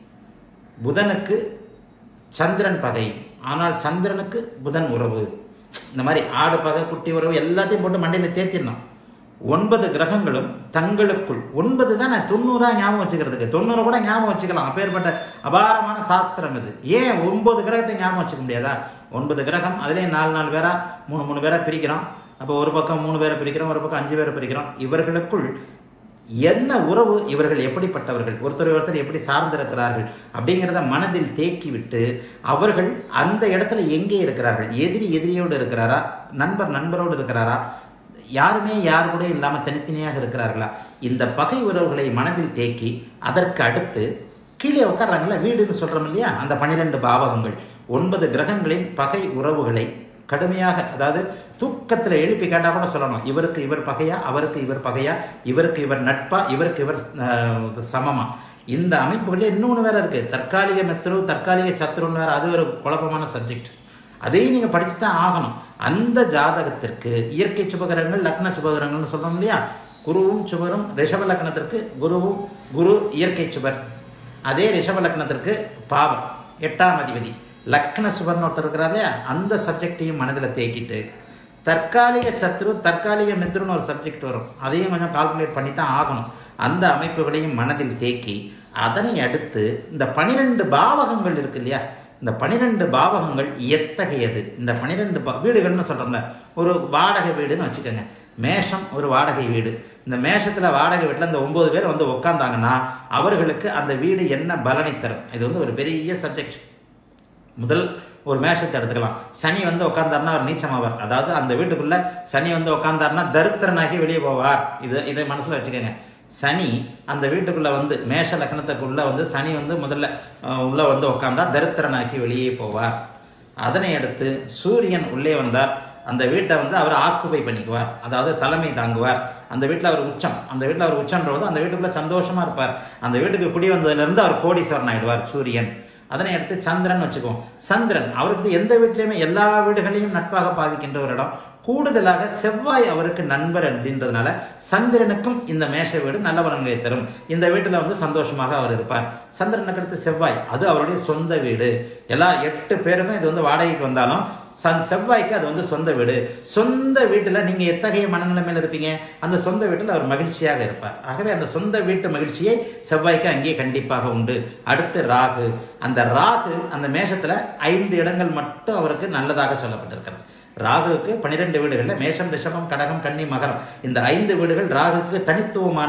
புதனுக்கு சந்திரன் பகை ஆனால் சந்திரனுக்கு புதன் உறவு இந்த மாதிரி ஆடு பகை குட்டி உறவு எல்லாத்தையும் போட்டு மண்டையில் தேத்திடணும் ஒன்பது கிரகங்களும் தங்களுக்குள் ஒன்பது தானே தொண்ணூறா ஞாபகம் வச்சுக்கிறதுக்கு தொண்ணூறு கூட ஞாபகம் வச்சுக்கலாம் அப்பேற்பட்ட அபாரமான சாஸ்திரம் இது ஏன் ஒன்பது கிரகத்தை ஞாபகம் வச்சுக்க முடியாதா ஒன்பது கிரகம் அதுலேயும் நாலு நாலு பேரா மூணு மூணு பேரா பிரிக்கிறோம் அப்போ ஒரு பக்கம் மூணு பேரை பிரிக்கிறோம் ஒரு பக்கம் அஞ்சு பேரை பிரிக்கிறோம் இவர்களுக்குள் என்ன உறவு இவர்கள் எப்படிப்பட்டவர்கள் ஒருத்தர் ஒருத்தர் எப்படி சார்ந்திருக்கிறார்கள் அப்படிங்கிறத மனதில் தேக்கி விட்டு அவர்கள் அந்த இடத்துல எங்கே இருக்கிறார்கள் எதிரி எதிரியோடு இருக்கிறாரா நண்பர் நண்பரோடு இருக்கிறாரா யாருமே யார் கூட இல்லாமல் தனித்தனியாக இருக்கிறார்களா இந்த பகை உறவுகளை மனதில் தேக்கி அதற்கு அடுத்து கீழே உட்கார்றாங்கல்ல வீடுன்னு சொல்றோம் இல்லையா அந்த பனிரெண்டு பாவகங்கள் ஒன்பது கிரகங்களின் பகை உறவுகளை கடுமையாக அதாவது தூக்கத்தில் எழுப்பி கேட்டால் கூட சொல்லணும் இவருக்கு இவர் பகையா அவருக்கு இவர் பகையா இவருக்கு இவர் நட்பா இவருக்கு இவர் அஹ், சமமா இந்த அமைப்புகளே இன்னொன்று வேற இருக்கு தற்காலிக மித்ரு தற்காலிக சத்ருன்னு வேற அது ஒரு குழப்பமான சப்ஜெக்ட் அதையும் நீங்கள் படிச்சு தான் ஆகணும் அந்த ஜாதகத்திற்கு இயற்கை சுபகிரகங்கள் லக்ன சுபகிரகங்கள்னு சொல்றோம் இல்லையா குருவும் சுபரும் ரிஷப லக்னத்திற்கு குருவும் குரு இயற்கை சுபர் அதே ரிஷப லக்னத்திற்கு பாவம் எட்டாம் அதிபதி லக்ன சுபர்னு ஒருத்தர் இருக்கிறார் இல்லையா அந்த சப்ஜெக்டையும் மனதில் தேக்கிட்டு தற்காலிக சத்ரு தற்காலிக மித்ருன்னு ஒரு சப்ஜெக்ட் வரும் அதையும் கொஞ்சம் கால்குலேட் பண்ணி தான் ஆகணும் அந்த அமைப்புகளையும் மனதில் தேக்கி அதனை அடுத்து இந்த பனிரெண்டு பாவகங்கள் இருக்கு இல்லையா இந்த பனிரெண்டு பாவகங்கள் எத்தகையது இந்த பனிரெண்டு பா வீடுகள்னு சொல்கிறோம்ல ஒரு வாடகை வீடுன்னு வச்சுக்கோங்க மேஷம் ஒரு வாடகை வீடு இந்த மேஷத்தில் வாடகை வீட்டில் இந்த ஒம்பது பேர் வந்து உட்காந்தாங்கன்னா அவர்களுக்கு அந்த வீடு என்ன பலனை தரும் இது வந்து ஒரு பெரிய சப்ஜெக்ட் முதல் ஒரு மேஷத்தை எடுத்துக்கலாம் சனி வந்து உட்காந்தாருன்னா அவர் நீச்சமாவார் அதாவது அந்த வீட்டுக்குள்ள சனி வந்து உட்காந்தாருன்னா தரித்திரனாகி வெளியே போவார் இது இதை மனசுல வச்சுக்கோங்க சனி அந்த வீட்டுக்குள்ள வந்து மேஷ லக்னத்துக்குள்ள வந்து சனி வந்து முதல்ல அஹ், உள்ள வந்து உட்காந்தா தரித்திரனாகி வெளியே போவார் அதனை அடுத்து சூரியன் உள்ளே வந்தார் அந்த வீட்டை வந்து அவர் ஆக்குபை பண்ணிக்குவார் அதாவது தலைமை தாங்குவார் அந்த வீட்டில் அவர் உச்சம் அந்த வீட்டில் அவர் உச்சம்ன்றது அந்த வீட்டுக்குள்ள சந்தோஷமா இருப்பார் அந்த வீட்டுக்கு குடி வந்ததுலேருந்து அவர் கோடீஸ்வரன் ஆயிடுவார் சூரியன் அதனை அடுத்து சந்திரன் வச்சுக்குவோம் சந்திரன் அவருக்கு எந்த வீட்லையுமே எல்லா வீடுகளையும் நட்பாக பாவிக்கின்ற ஒரு இடம் கூடுதலாக செவ்வாய் அவருக்கு நண்பர் அப்படின்றதுனால சந்திரனுக்கும் இந்த மேஷ வீடு நல்ல பலன்களை தரும் இந்த வீட்டில் வந்து சந்தோஷமாக அவர் இருப்பார் சந்திரனுக்கு அடுத்து செவ்வாய் அது அவருடைய சொந்த வீடு எல்லா எட்டு பேருமே இது வந்து வாடகைக்கு வந்தாலும் சன் செவ்வாய்க்கு அது வந்து சொந்த வீடு சொந்த வீட்டில் நீங்கள் எத்தகைய மனநிலைமையில் இருப்பீங்க அந்த சொந்த வீட்டில் அவர் மகிழ்ச்சியாக இருப்பார் ஆகவே அந்த சொந்த வீட்டு மகிழ்ச்சியை செவ்வாய்க்கு அங்கேயே கண்டிப்பாக உண்டு அடுத்து ராகு அந்த ராகு அந்த மேஷத்தில் ஐந்து இடங்கள் மட்டும் அவருக்கு நல்லதாக சொல்லப்பட்டிருக்கிறது ராகுவுக்கு பன்னிரெண்டு வீடுகளில் மேஷம் ரிஷபம் கடகம் கன்னி மகரம் இந்த ஐந்து வீடுகள் ராகுக்கு தனித்துவமான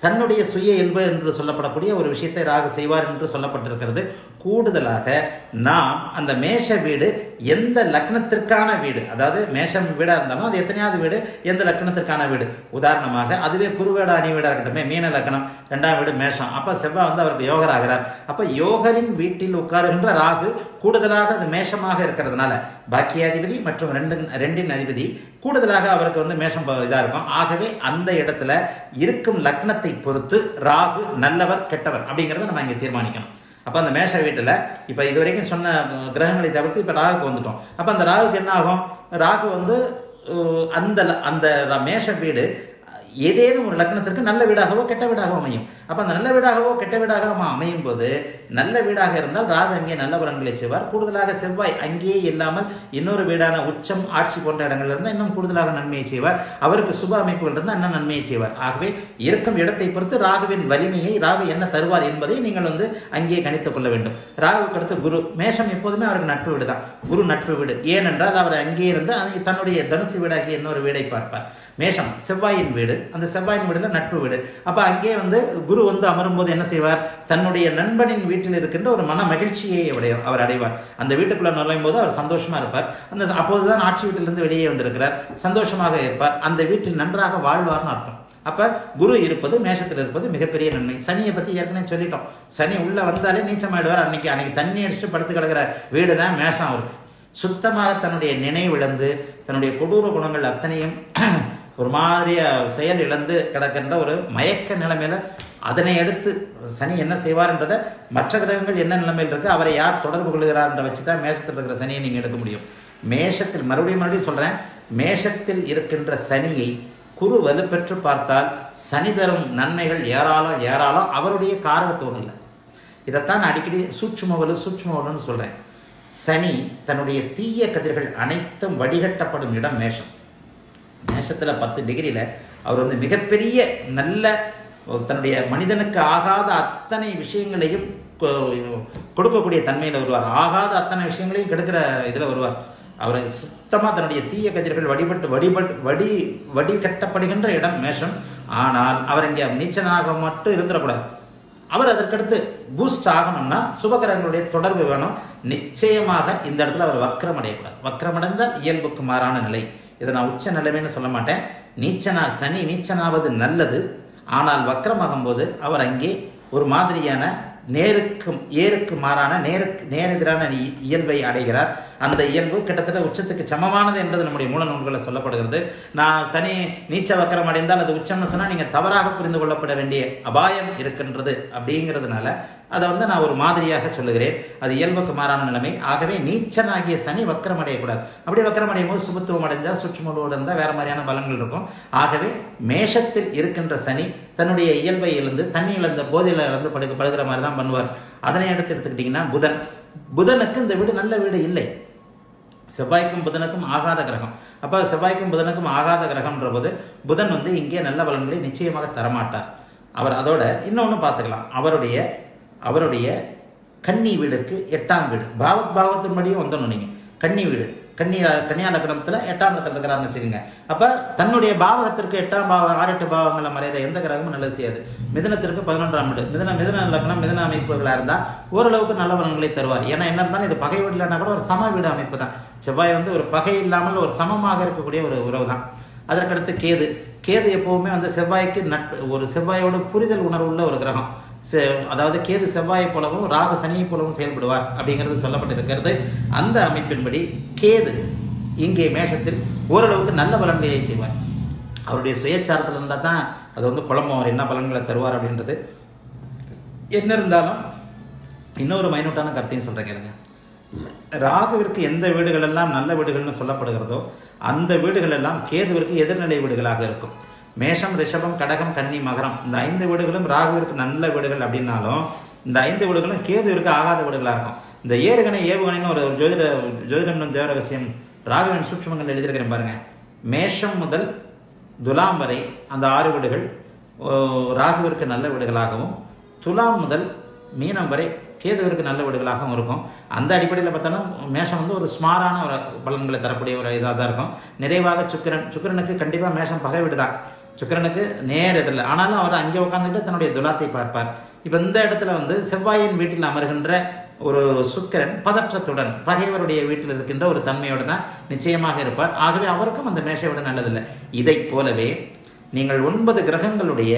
தன்னுடைய சுய இயல்பு என்று சொல்லப்படக்கூடிய ஒரு விஷயத்தை ராகு செய்வார் என்று சொல்லப்பட்டிருக்கிறது கூடுதலாக நாம் அந்த மேஷ வீடு எந்த லக்னத்திற்கான வீடு அதாவது மேஷம் வீடா இருந்தாலும் அது எத்தனையாவது வீடு எந்த லக்னத்திற்கான வீடு உதாரணமாக அதுவே குருவேட அணி வீடா இருக்கட்டும் மீன லக்னம் ரெண்டாம் வீடு மேஷம் அப்ப செவ்வாய் வந்து அவருக்கு யோகர் ஆகிறார் அப்ப யோகரின் வீட்டில் உட்காருகின்ற ராகு கூடுதலாக அது மேஷமாக இருக்கிறதுனால பாக்கியாதிபதி மற்றும் ரெண்டு ரெண்டின் அதிபதி கூடுதலாக அவருக்கு வந்து மேஷம் ப- இதா இருக்கும் ஆகவே அந்த இடத்துல இருக்கும் லக்னத்தை பொறுத்து ராகு நல்லவர் கெட்டவர் அப்படிங்கறத நம்ம இங்க தீர்மானிக்கணும் அப்ப அந்த மேஷ வீட்டுல இப்ப இது வரைக்கும் சொன்ன அஹ், கிரகங்களை தவிர்த்து இப்ப ராகுக்கு வந்துட்டோம் அப்ப அந்த ராகுக்கு என்ன ஆகும் ராகு வந்து அஹ், அந்த ல- அந்த ர- மேஷ வீடு ஏதேனும் ஒரு லக்னத்திற்கு நல்ல வீடாகவோ கெட்ட வீடாகவோ அமையும் அப்ப அந்த நல்ல வீடாகவோ கெட்ட வீடாகவோ அமையும் போது நல்ல வீடாக இருந்தால் ராகு அங்கே நல்ல பலன்களை செய்வார் கூடுதலாக செவ்வாய் அங்கேயே இல்லாமல் இன்னொரு வீடான உச்சம் ஆட்சி போன்ற இடங்கள்ல இருந்தால் இன்னும் கூடுதலாக நன்மையை செய்வார் அவருக்கு சுப அமைப்புகள் இருந்தால் இன்னும் நன்மையை செய்வார் ஆகவே இருக்கும் இடத்தை பொறுத்து ராகுவின் வலிமையை ராகு என்ன தருவார் என்பதை நீங்கள் வந்து அங்கே கணித்துக் கொள்ள வேண்டும் ராகுக்கு அடுத்து குரு மேஷம் எப்போதுமே அவருக்கு நட்பு வீடு தான் குரு நட்பு வீடு ஏனென்றால் அவர் அங்கே இருந்து அந்த- தன்னுடைய தனுசு வீடாகிய இன்னொரு வீடை பார்ப்பார் மேஷம் செவ்வாயின் வீடு அந்த செவ்வாயின் வீடுல நட்பு வீடு அப்ப அங்கே வந்து குரு வந்து அமரும் போது என்ன செய்வார் தன்னுடைய நண்பனின் வீட்டில் இருக்கின்ற ஒரு மன மகிழ்ச்சியை அடைய அவர் அடைவார் அந்த வீட்டுக்குள்ள நுழையும் போது அவர் சந்தோஷமா இருப்பார் அந்த அப்போதுதான் ஆட்சி வீட்டிலிருந்து வெளியே வந்திருக்கிறார் சந்தோஷமாக இருப்பார் அந்த வீட்டில் நன்றாக வாழ்வார்னு அர்த்தம் அப்ப குரு இருப்பது மேஷத்தில் இருப்பது மிகப்பெரிய நன்மை சனியை பத்தி ஏற்கனவே சொல்லிட்டோம் சனி உள்ள வந்தாலே நீச்சமாயிடுவார் அன்னைக்கு அன்னைக்கு தண்ணி அடிச்சு படுத்து கிடக்கிற வீடு தான் மேஷம் அவருக்கு சுத்தமாக தன்னுடைய நினைவிழந்து தன்னுடைய கொடூர குணங்கள் அத்தனையும் ஒரு மாதிரியா செயல் இழந்து கிடக்கின்ற ஒரு மயக்க நிலைமையில அதனை அடுத்து சனி என்ன செய்வார்ன்றதை மற்ற கிரகங்கள் என்ன நிலைமையில் இருக்கு அவரை யார் தொடர்பு கொள்கிறார்ன்ற வச்சு தான் மேஷத்தில் இருக்கிற சனியை நீங்க எடுக்க முடியும் மேஷத்தில் மறுபடியும் மறுபடியும் சொல்றேன் மேஷத்தில் இருக்கின்ற சனியை குரு வலுப்பெற்று பார்த்தால் சனி தரும் நன்மைகள் ஏராளம் ஏராளம் அவருடைய காரகத்துவம் இல்லை இதைத்தான் நான் அடிக்கடி சூட்சும வலு சூட்சும வலுன்னு சொல்றேன் சனி தன்னுடைய தீய கதிர்கள் அனைத்தும் வடிகட்டப்படும் இடம் மேஷம் மேஷத்துல பத்து டிகிரியில அவர் வந்து மிகப்பெரிய நல்ல தன்னுடைய மனிதனுக்கு ஆகாத அத்தனை விஷயங்களையும் கொ- கொடுக்கக்கூடிய தன்மையில வருவார் ஆகாத அத்தனை விஷயங்களையும் கெடுக்கிற இதுல வருவார் அவர் சுத்தமா தன்னுடைய தீய கதிர்கள் வடிபட்டு வடிபட்டு வடி வடிகட்டப்படுகின்ற இடம் மேஷம் ஆனால் அவர் இங்கே நீச்சனாக மட்டும் இருந்துடக்கூடாது அவர் அதற்கடுத்து பூஸ்ட் ஆகணும்னா சுபகிரகங்களுடைய தொடர்பு வேணும் நிச்சயமாக இந்த இடத்துல அவர் வக்ரம் அடையக்கூடாது வக்ரம் அடைந்தால் இயல்புக்கு மாறான நிலை இதை நான் உச்ச நிலைமைன்னு சொல்ல மாட்டேன் நீச்சனா சனி நீச்சனாவது நல்லது ஆனால் வக்ரமாகும் போது அவர் அங்கே ஒரு மாதிரியான நேருக்கு ஏருக்கு மாறான நேருக்கு நேரெதிரான இ- இயல்பை அடைகிறார் அந்த இயல்பு கிட்டத்தட்ட உச்சத்துக்கு சமமானது என்பது நம்முடைய மூல நூல்களில் சொல்லப்படுகிறது நான் சனி நீச்ச வக்கரம் அடைந்தால் அது உச்சம்னு சொன்னா நீங்க தவறாக புரிந்து கொள்ளப்பட வேண்டிய அபாயம் இருக்கின்றது அப்படிங்கிறதுனால அதை வந்து நான் ஒரு மாதிரியாக சொல்லுகிறேன் அது இயல்புக்கு மாறான நிலைமை ஆகவே நீச்சனாகிய சனி வக்கரம் அடையக்கூடாது அப்படி வக்கரம் அடையும் போது சுபத்துவம் அடைஞ்சா சுற்றுமலோடு இருந்தால் வேற மாதிரியான பலன்கள் இருக்கும் ஆகவே மேஷத்தில் இருக்கின்ற சனி தன்னுடைய இயல்பை இழந்து தண்ணி இழந்த போதையில இழந்து படுக்க படுகிற மாதிரி தான் பண்ணுவார் அதனை எடுத்து எடுத்துக்கிட்டிங்கன்னா புதன் புதனுக்கு இந்த வீடு நல்ல வீடு இல்லை செவ்வாய்க்கும் புதனுக்கும் ஆகாத கிரகம் அப்போ செவ்வாய்க்கும் புதனுக்கும் ஆகாத கிரகம்ன்ற போது புதன் வந்து இங்கே நல்ல பலன்களை நிச்சயமாக தரமாட்டார் அவர் அதோட இன்னொன்று பார்த்துக்கலாம் அவருடைய அவருடைய கன்னி வீடுக்கு எட்டாம் வீடு பாவத் பாவத்தின்படியும் வந்துடணும் நீங்கள் கன்னி வீடு கன்னி கன்னியா லக்னத்தில் எட்டாம் இடத்துல இருக்கிறாருன்னு வச்சுக்கோங்க அப்போ தன்னுடைய பாவகத்திற்கு எட்டாம் பாவம் ஆறு எட்டு பாவங்களை மறைகிற எந்த கிரகமும் நல்லது செய்யாது மிதனத்திற்கு பதினொன்றாம் வீடு மிதன மிதன லக்னம் மிதன அமைப்புகளாக இருந்தால் ஓரளவுக்கு நல்ல பலன்களை தருவார் ஏன்னா என்ன இருந்தாலும் இது பகை வீடு இல்லைன்னா கூட ஒரு சம வீடு அமைப்பு தான் செவ்வாய் வந்து ஒரு பகை இல்லாமல் ஒரு சமமாக இருக்கக்கூடிய ஒரு உறவு தான் அதற்கடுத்து கேது கேது எப்பவுமே வந்து செவ்வாய்க்கு நட்பு ஒரு செவ்வாயோட புரிதல் உணர்வு உள்ள ஒரு கிரகம் செ- அதாவது கேது செவ்வாயை போலவும் ராகு சனியை போலவும் செயல்படுவார் அப்படிங்கிறது சொல்லப்பட்டிருக்கிறது அந்த அமைப்பின்படி கேது இங்கே மேஷத்தில் ஓரளவுக்கு நல்ல பலன்களை செய்வார் அவருடைய சுயச்சாரத்தில் இருந்தால் தான் அது வந்து குழம்பம் அவர் என்ன பலன்களை தருவார் அப்படின்றது என்ன இருந்தாலும் இன்னொரு மைனூட்டான கருத்தையும் சொல்கிறேன் கேளுங்க ராகுவிற்கு எந்த வீடுகள் எல்லாம் நல்ல வீடுகள்னு சொல்லப்படுகிறதோ அந்த வீடுகள் எல்லாம் கேதுவிற்கு எதிர்நிலை வீடுகளாக இருக்கும் மேஷம் ரிஷபம் கடகம் கன்னி மகரம் இந்த ஐந்து வீடுகளும் ராகுவிற்கு நல்ல வீடுகள் அப்படின்னாலும் இந்த ஐந்து வீடுகளும் கேதுவிற்கு ஆகாத வீடுகளாக இருக்கும் இந்த ஏறுகணை ஏவுகணைன்னு ஒரு ஒரு ஜோதிட ஜோதிடம் தேவரகசியம் ராகுவின் சூட்சுமங்கள் எழுதியிருக்கிறேன் பாருங்க மேஷம் முதல் துலாம் வரை அந்த ஆறு வீடுகள் ஓ, ராகுவிற்கு நல்ல வீடுகளாகவும் துலாம் முதல் மீனம் வரை கேதுவிற்கு நல்ல வீடுகளாகவும் இருக்கும் அந்த அடிப்படையில் பார்த்தாலும் மேஷம் வந்து ஒரு ஸ்மாரான ஒரு பலன்களை தரக்கூடிய ஒரு இதாக தான் இருக்கும் நிறைவாக சுக்கிரன் சுக்கிரனுக்கு கண்டிப்பாக மேஷம் பகை வீடு தான் சுக்கிரனுக்கு நேர் எதிரில் ஆனாலும் அவர் அங்கே உட்காந்துட்டு தன்னுடைய துலாத்தை பார்ப்பார் இப்போ இந்த இடத்துல வந்து செவ்வாயின் வீட்டில் அமர்கின்ற ஒரு சுக்கிரன் பதற்றத்துடன் பகைவருடைய வீட்டில் இருக்கின்ற ஒரு தன்மையோடு தான் நிச்சயமாக இருப்பார் ஆகவே அவருக்கும் அந்த மேஷை விட நல்லதில்லை இதைப் போலவே நீங்கள் ஒன்பது கிரகங்களுடைய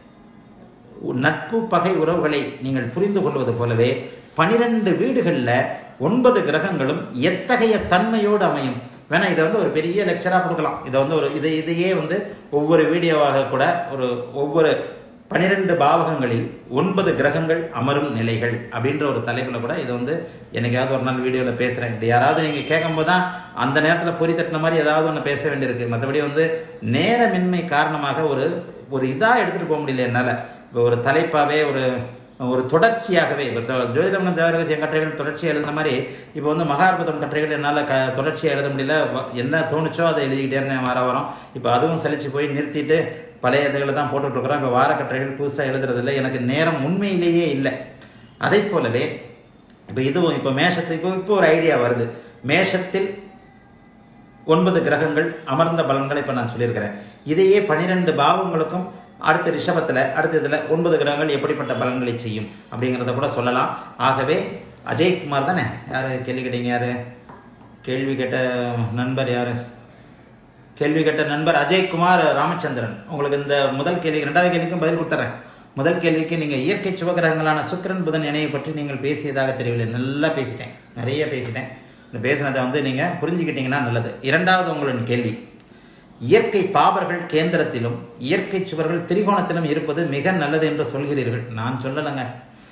நட்பு பகை உறவுகளை நீங்கள் புரிந்து கொள்வது போலவே பனிரெண்டு வீடுகளில் ஒன்பது கிரகங்களும் எத்தகைய தன்மையோடு அமையும் வேணா இதை வந்து ஒரு பெரிய லெக்சராக கொடுக்கலாம் இதை வந்து ஒரு இதை இதையே வந்து ஒவ்வொரு வீடியோவாக கூட ஒரு ஒவ்வொரு பனிரெண்டு பாவகங்களில் ஒன்பது கிரகங்கள் அமரும் நிலைகள் அப்படின்ற ஒரு தலைப்பில் கூட இதை வந்து என்னைக்காவது ஒரு நாள் வீடியோவில் பேசுகிறேன் இப்படி யாராவது நீங்கள் கேட்கும்போது தான் அந்த நேரத்தில் பொறி தட்டின மாதிரி ஏதாவது ஒன்று பேச வேண்டியிருக்கு மற்றபடி வந்து நேரமின்மை காரணமாக ஒரு ஒரு இதாக எடுத்துகிட்டு போக முடியல என்னால் இப்போ ஒரு தலைப்பாகவே ஒரு ஒரு தொடர்ச்சியாகவே இப்போ தொ- ஜோதிடம் தேவரகசியம் கட்டுரைகள் தொடர்ச்சியாக எழுதுன மாதிரி இப்போ வந்து மகாத்புதம் கட்டுரைகள் என்னால் க தொடர்ச்சியாக எழுத முடியல வ- என்ன தோணுச்சோ அதை எழுதிக்கிட்டே இருந்தேன் வார வாரம் இப்போ அதுவும் சலிச்சு போய் நிறுத்திட்டு பழைய இதுகளை தான் போட்டுட்டு இருக்கிறோம் இப்போ வார கட்டுரைகள் புதுசாக எழுதுறதில்ல எனக்கு நேரம் உண்மையிலேயே இல்லை அதை போலவே இப்போ இதுவும் இப்போ மேஷத்துக்கு இப்போ இப்போ ஒரு ஐடியா வருது மேஷத்தில் ஒன்பது கிரகங்கள் அமர்ந்த பலன்களை இப்போ நான் சொல்லியிருக்கிறேன் இதையே பனிரெண்டு பாவங்களுக்கும் அடுத்த ரிஷபத்தில் அடுத்த இதில் ஒன்பது கிரகங்கள் எப்படிப்பட்ட பலன்களை செய்யும் அப்படிங்கிறத கூட சொல்லலாம் ஆகவே அஜய்குமார் தானே யார் கேள்வி கேட்டீங்க யார் கேள்வி கேட்ட நண்பர் யார் கேள்வி கேட்ட நண்பர் அஜய்குமார் ராமச்சந்திரன் உங்களுக்கு இந்த முதல் கேள்வி ரெண்டாவது கேள்விக்கும் பதில் கொடுத்துறேன் முதல் கேள்விக்கு நீங்கள் இயற்கை சுபகிரகங்களான சுக்கிரன் புதன் இணையை பற்றி நீங்கள் பேசியதாக தெரியவில்லை நல்லா பேசிட்டேன் நிறைய பேசிட்டேன் இந்த பேசினதை வந்து நீங்கள் புரிஞ்சுக்கிட்டீங்கன்னா நல்லது இரண்டாவது உங்களின் கேள்வி இயற்கை பாபர்கள் கேந்திரத்திலும் இயற்கை சுவர்கள் திரிகோணத்திலும் இருப்பது மிக நல்லது என்று சொல்கிறீர்கள் நான் சொல்லலைங்க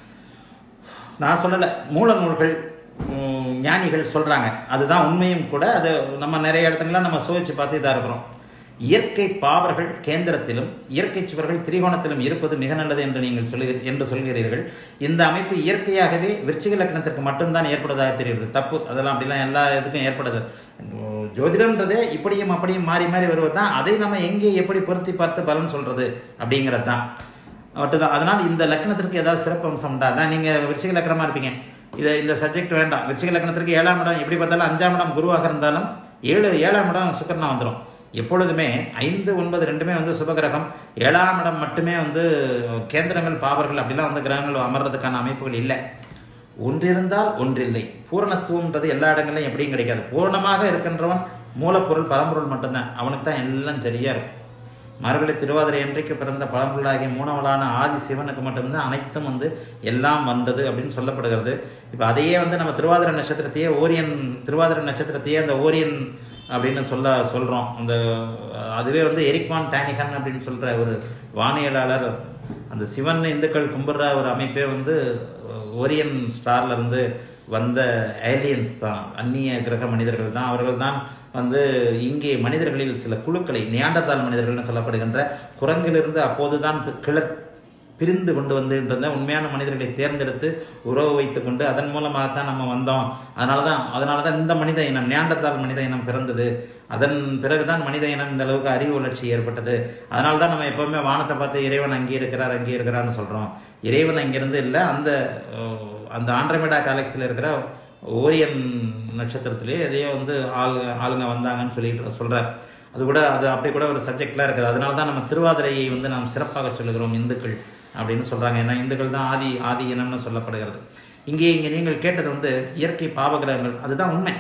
நான் சொல்லலை மூல நூல்கள் உம், ஞானிகள் சொல்றாங்க அதுதான் உண்மையும் கூட அது நம்ம நிறைய இடத்துலலாம் நம்ம சோதிச்சு பார்த்து இதாக இருக்கிறோம் இயற்கை பாவர்கள் கேந்திரத்திலும் இயற்கை சுவர்கள் திரிகோணத்திலும் இருப்பது மிக நல்லது என்று நீங்கள் சொல்லுகிற என்று சொல்கிறீர்கள் இந்த அமைப்பு இயற்கையாகவே விருச்சிக லக்னத்திற்கு மட்டும்தான் ஏற்படுவதாக தெரிகிறது தப்பு அதெல்லாம் அப்படிலாம் எல்லா இதுக்கும் ஏற்படுது ஜோதிடம்ன்றதே இப்படியும் அப்படியும் மாறி மாறி வருவது தான் அதை நம்ம எங்கே எப்படி பொருத்தி பார்த்து பலன் சொல்றது அப்படிங்கிறது தான் மட்டும்தான் அதனால் இந்த லக்னத்திற்கு ஏதாவது சிறப்பு அம்சம் உண்டா அதான் நீங்கள் விருச்சிக லக்னமாக இருப்பீங்க இதை இந்த சப்ஜெக்ட் வேண்டாம் விருச்சிக லக்னத்திற்கு ஏழாம் இடம் எப்படி பார்த்தாலும் அஞ்சாம் இடம் குருவாக இருந்தாலும் ஏழு ஏழாம் இடம் சுக்கரனா வந்துடும் எப்பொழுதுமே ஐந்து ஒன்பது ரெண்டுமே வந்து சுபகிரகம் ஏழாம் இடம் மட்டுமே வந்து கேந்திரங்கள் பாவர்கள் அப்படிலாம் வந்து கிரகங்கள் அமர்றதுக்கான அமைப்புகள் இல்லை ஒன்றிருந்தால் ஒன்றில்லை பூரணத்துவம்ன்றது எல்லா இடங்களையும் எப்படியும் கிடைக்காது பூரணமாக இருக்கின்றவன் மூலப்பொருள் பரம்பொருள் மட்டும்தான் அவனுக்கு தான் எல்லாம் சரியா இருக்கும் மார்கழி திருவாதிரை என்றைக்கு பிறந்த பழம்பொருளாகிய மூணவளான ஆதி சிவனுக்கு மட்டும்தான் அனைத்தும் வந்து எல்லாம் வந்தது அப்படின்னு சொல்லப்படுகிறது இப்போ அதையே வந்து நம்ம திருவாதிரை நட்சத்திரத்தையே ஓரியன் திருவாதிரை நட்சத்திரத்தையே அந்த ஓரியன் அப்படின்னு சொல்ல சொல்கிறோம் அந்த அதுவே வந்து எரிக்வான் டேனிகன் அப்படின்னு சொல்கிற ஒரு வானியலாளர் அந்த சிவன் இந்துக்கள் கும்பிட்ற ஒரு அமைப்பே வந்து ஓரியன் ஸ்டார்ல இருந்து வந்த ஏலியன்ஸ் தான் அந்நிய கிரக மனிதர்கள் தான் அவர்கள் தான் வந்து இங்கே மனிதர்களில் சில குழுக்களை நியாண்டர்தால் மனிதர்கள்னு சொல்லப்படுகின்ற குரங்கிலிருந்து அப்போதுதான் கிள பிரிந்து கொண்டு வந்துன்றத உண்மையான மனிதர்களை தேர்ந்தெடுத்து உறவு வைத்துக் கொண்டு அதன் மூலமாகத்தான் நம்ம வந்தோம் அதனால தான் அதனால தான் இந்த மனித இனம் நியாண்டர்தால் மனித இனம் பிறந்தது அதன் பிறகுதான் மனித இனம் இந்த அளவுக்கு அறிவு வளர்ச்சி ஏற்பட்டது அதனால தான் நம்ம எப்பவுமே வானத்தை பார்த்து இறைவன் அங்கே இருக்கிறார் அங்கே இருக்கிறார்னு சொல்கிறோம் இறைவன் அங்கிருந்து இல்லை அந்த அஹ், அந்த ஆண்ட்ரமேடா கேலக்சியில் இருக்கிற ஓரியன் நட்சத்திரத்திலே எதையோ வந்து ஆள் ஆளுங்க வந்தாங்கன்னு சொல்லிட்டு சொல்கிறார் அது கூட அது அப்படி கூட ஒரு சப்ஜெக்ட்லாம் இருக்குது அதனால தான் நம்ம திருவாதிரையை வந்து நாம் சிறப்பாக சொல்லுகிறோம் இந்துக்கள் அப்படின்னு சொல்கிறாங்க ஏன்னா இந்துக்கள் தான் ஆதி ஆதி இனம்னு சொல்லப்படுகிறது இங்கே இங்கே நீங்கள் கேட்டது வந்து இயற்கை பாவகிரகங்கள் அதுதான் உண்மை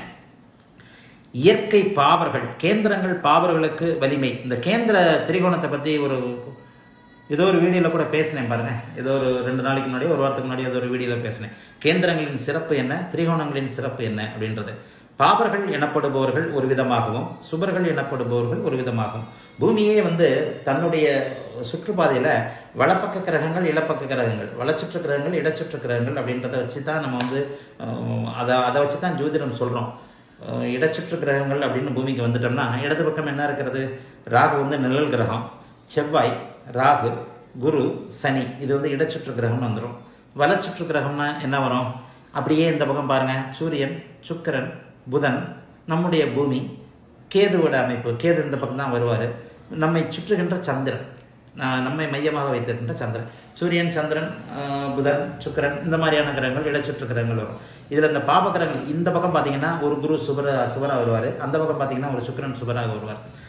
இயற்கை பாவர்கள் கேந்திரங்கள் பாவர்களுக்கு வலிமை இந்த கேந்திர திரிகோணத்தை பற்றி ஒரு ஏதோ ஒரு வீடியோவில் கூட பேசினேன் பாருங்க ஏதோ ஒரு ரெண்டு நாளைக்கு முன்னாடி ஒரு வாரத்துக்கு முன்னாடி ஏதோ ஒரு வீடியோவில் பேசினேன் கேந்திரங்களின் சிறப்பு என்ன திரிகோணங்களின் சிறப்பு என்ன அப்படின்றது பாபர்கள் எனப்படுபவர்கள் ஒரு விதமாகவும் சுபர்கள் எனப்படுபவர்கள் ஒரு விதமாகவும் பூமியே வந்து தன்னுடைய சுற்றுப்பாதையில் வலப்பக்க கிரகங்கள் இடப்பக்க கிரகங்கள் வலச்சுற்று கிரகங்கள் இடச்சுற்று கிரகங்கள் அப்படின்றத வச்சு தான் நம்ம வந்து அஹ், அதை அதை வச்சு தான் ஜோதிடம் சொல்கிறோம் அஹ் இடச்சுற்று கிரகங்கள் அப்படின்னு பூமிக்கு வந்துட்டோம்னா இடது பக்கம் என்ன இருக்கிறது ராகு வந்து நிழல் கிரகம் செவ்வாய் ராகு குரு சனி இது வந்து இடச்சுற்று கிரகம்னு வந்துடும் வலச்சுற்று கிரகம்னா என்ன வரும் அப்படியே இந்த பக்கம் பாருங்க சூரியன் சுக்கிரன் புதன் நம்முடைய பூமி கேதுவோட அமைப்பு கேது இந்த பக்கம் தான் வருவார் நம்மை சுற்றுகின்ற சந்திரன் ஆஹ் நம்மை மையமாக வைத்திருக்கின்ற சந்திரன் சூரியன் சந்திரன் ஆஹ் புதன் சுக்கிரன் இந்த மாதிரியான கிரகங்கள் இடச்சுற்று கிரகங்கள் வரும் இதில் இந்த பாப கிரகங்கள் இந்த பக்கம் பார்த்தீங்கன்னா ஒரு குரு சுபர சுபராக வருவார் அந்த பக்கம் பார்த்தீங்கன்னா ஒரு சுக்கிரன் சுபராக வருவார்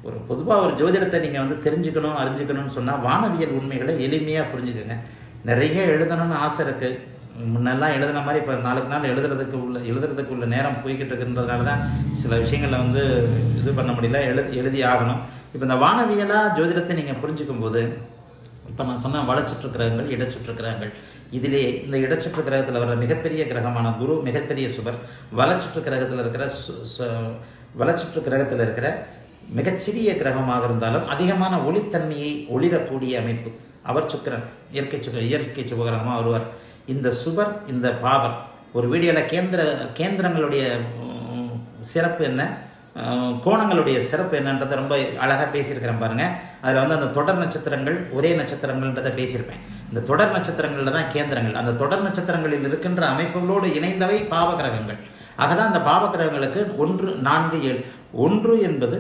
ஒரு பொதுவாக ஒரு ஜோதிடத்தை நீங்கள் வந்து தெரிஞ்சுக்கணும் அறிஞ்சுக்கணும்னு சொன்னால் வானவியல் உண்மைகளை எளிமையாக புரிஞ்சுக்கோங்க நிறைய எழுதணும்னு ஆசை இருக்குது முன்னெல்லாம் எழுதின மாதிரி இப்போ நாளுக்கு நாள் எழுதுறதுக்கு உள்ள எழுதுறதுக்கு உள்ள நேரம் போய்கிட்டு இருக்குன்றதுனால தான் சில விஷயங்களை வந்து இது பண்ண முடியல எழு எழுதி ஆகணும் இப்போ இந்த வானவியலாக ஜோதிடத்தை நீங்கள் புரிஞ்சுக்கும் போது இப்போ நான் சொன்ன வளச்சுற்று கிரகங்கள் இடச்சுற்று கிரகங்கள் இதிலே இந்த இடச்சுற்று கிரகத்தில் வர மிகப்பெரிய கிரகமான குரு மிகப்பெரிய சுபர் வலச்சுற்று கிரகத்தில் இருக்கிற சு- சு- வலச்சுற்று கிரகத்தில் இருக்கிற மிகச்சிறிய கிரகமாக இருந்தாலும் அதிகமான ஒளித்தன்மையை ஒளிரக்கூடிய அமைப்பு அவர் சுக்கிரன் இயற்கை சுக இயற்கை சுபகிரகமாக வருவார் இந்த சுபர் இந்த பாவர் ஒரு வீடியோவில் கேந்திர கேந்திரங்களுடைய உம், சிறப்பு என்ன அஹ், கோணங்களுடைய சிறப்பு என்னன்றதை ரொம்ப அழகாக பேசியிருக்கிறேன் பாருங்க அதில் வந்து அந்த தொடர் நட்சத்திரங்கள் ஒரே நட்சத்திரங்கள்ன்றதை பேசியிருப்பேன் இந்த தொடர் நட்சத்திரங்களில் தான் கேந்திரங்கள் அந்த தொடர் நட்சத்திரங்களில் இருக்கின்ற அமைப்புகளோடு இணைந்தவை பாவகிரகங்கள் ஆகதான் அந்த பாவகிரகங்களுக்கு ஒன்று நான்கு ஏழு ஒன்று என்பது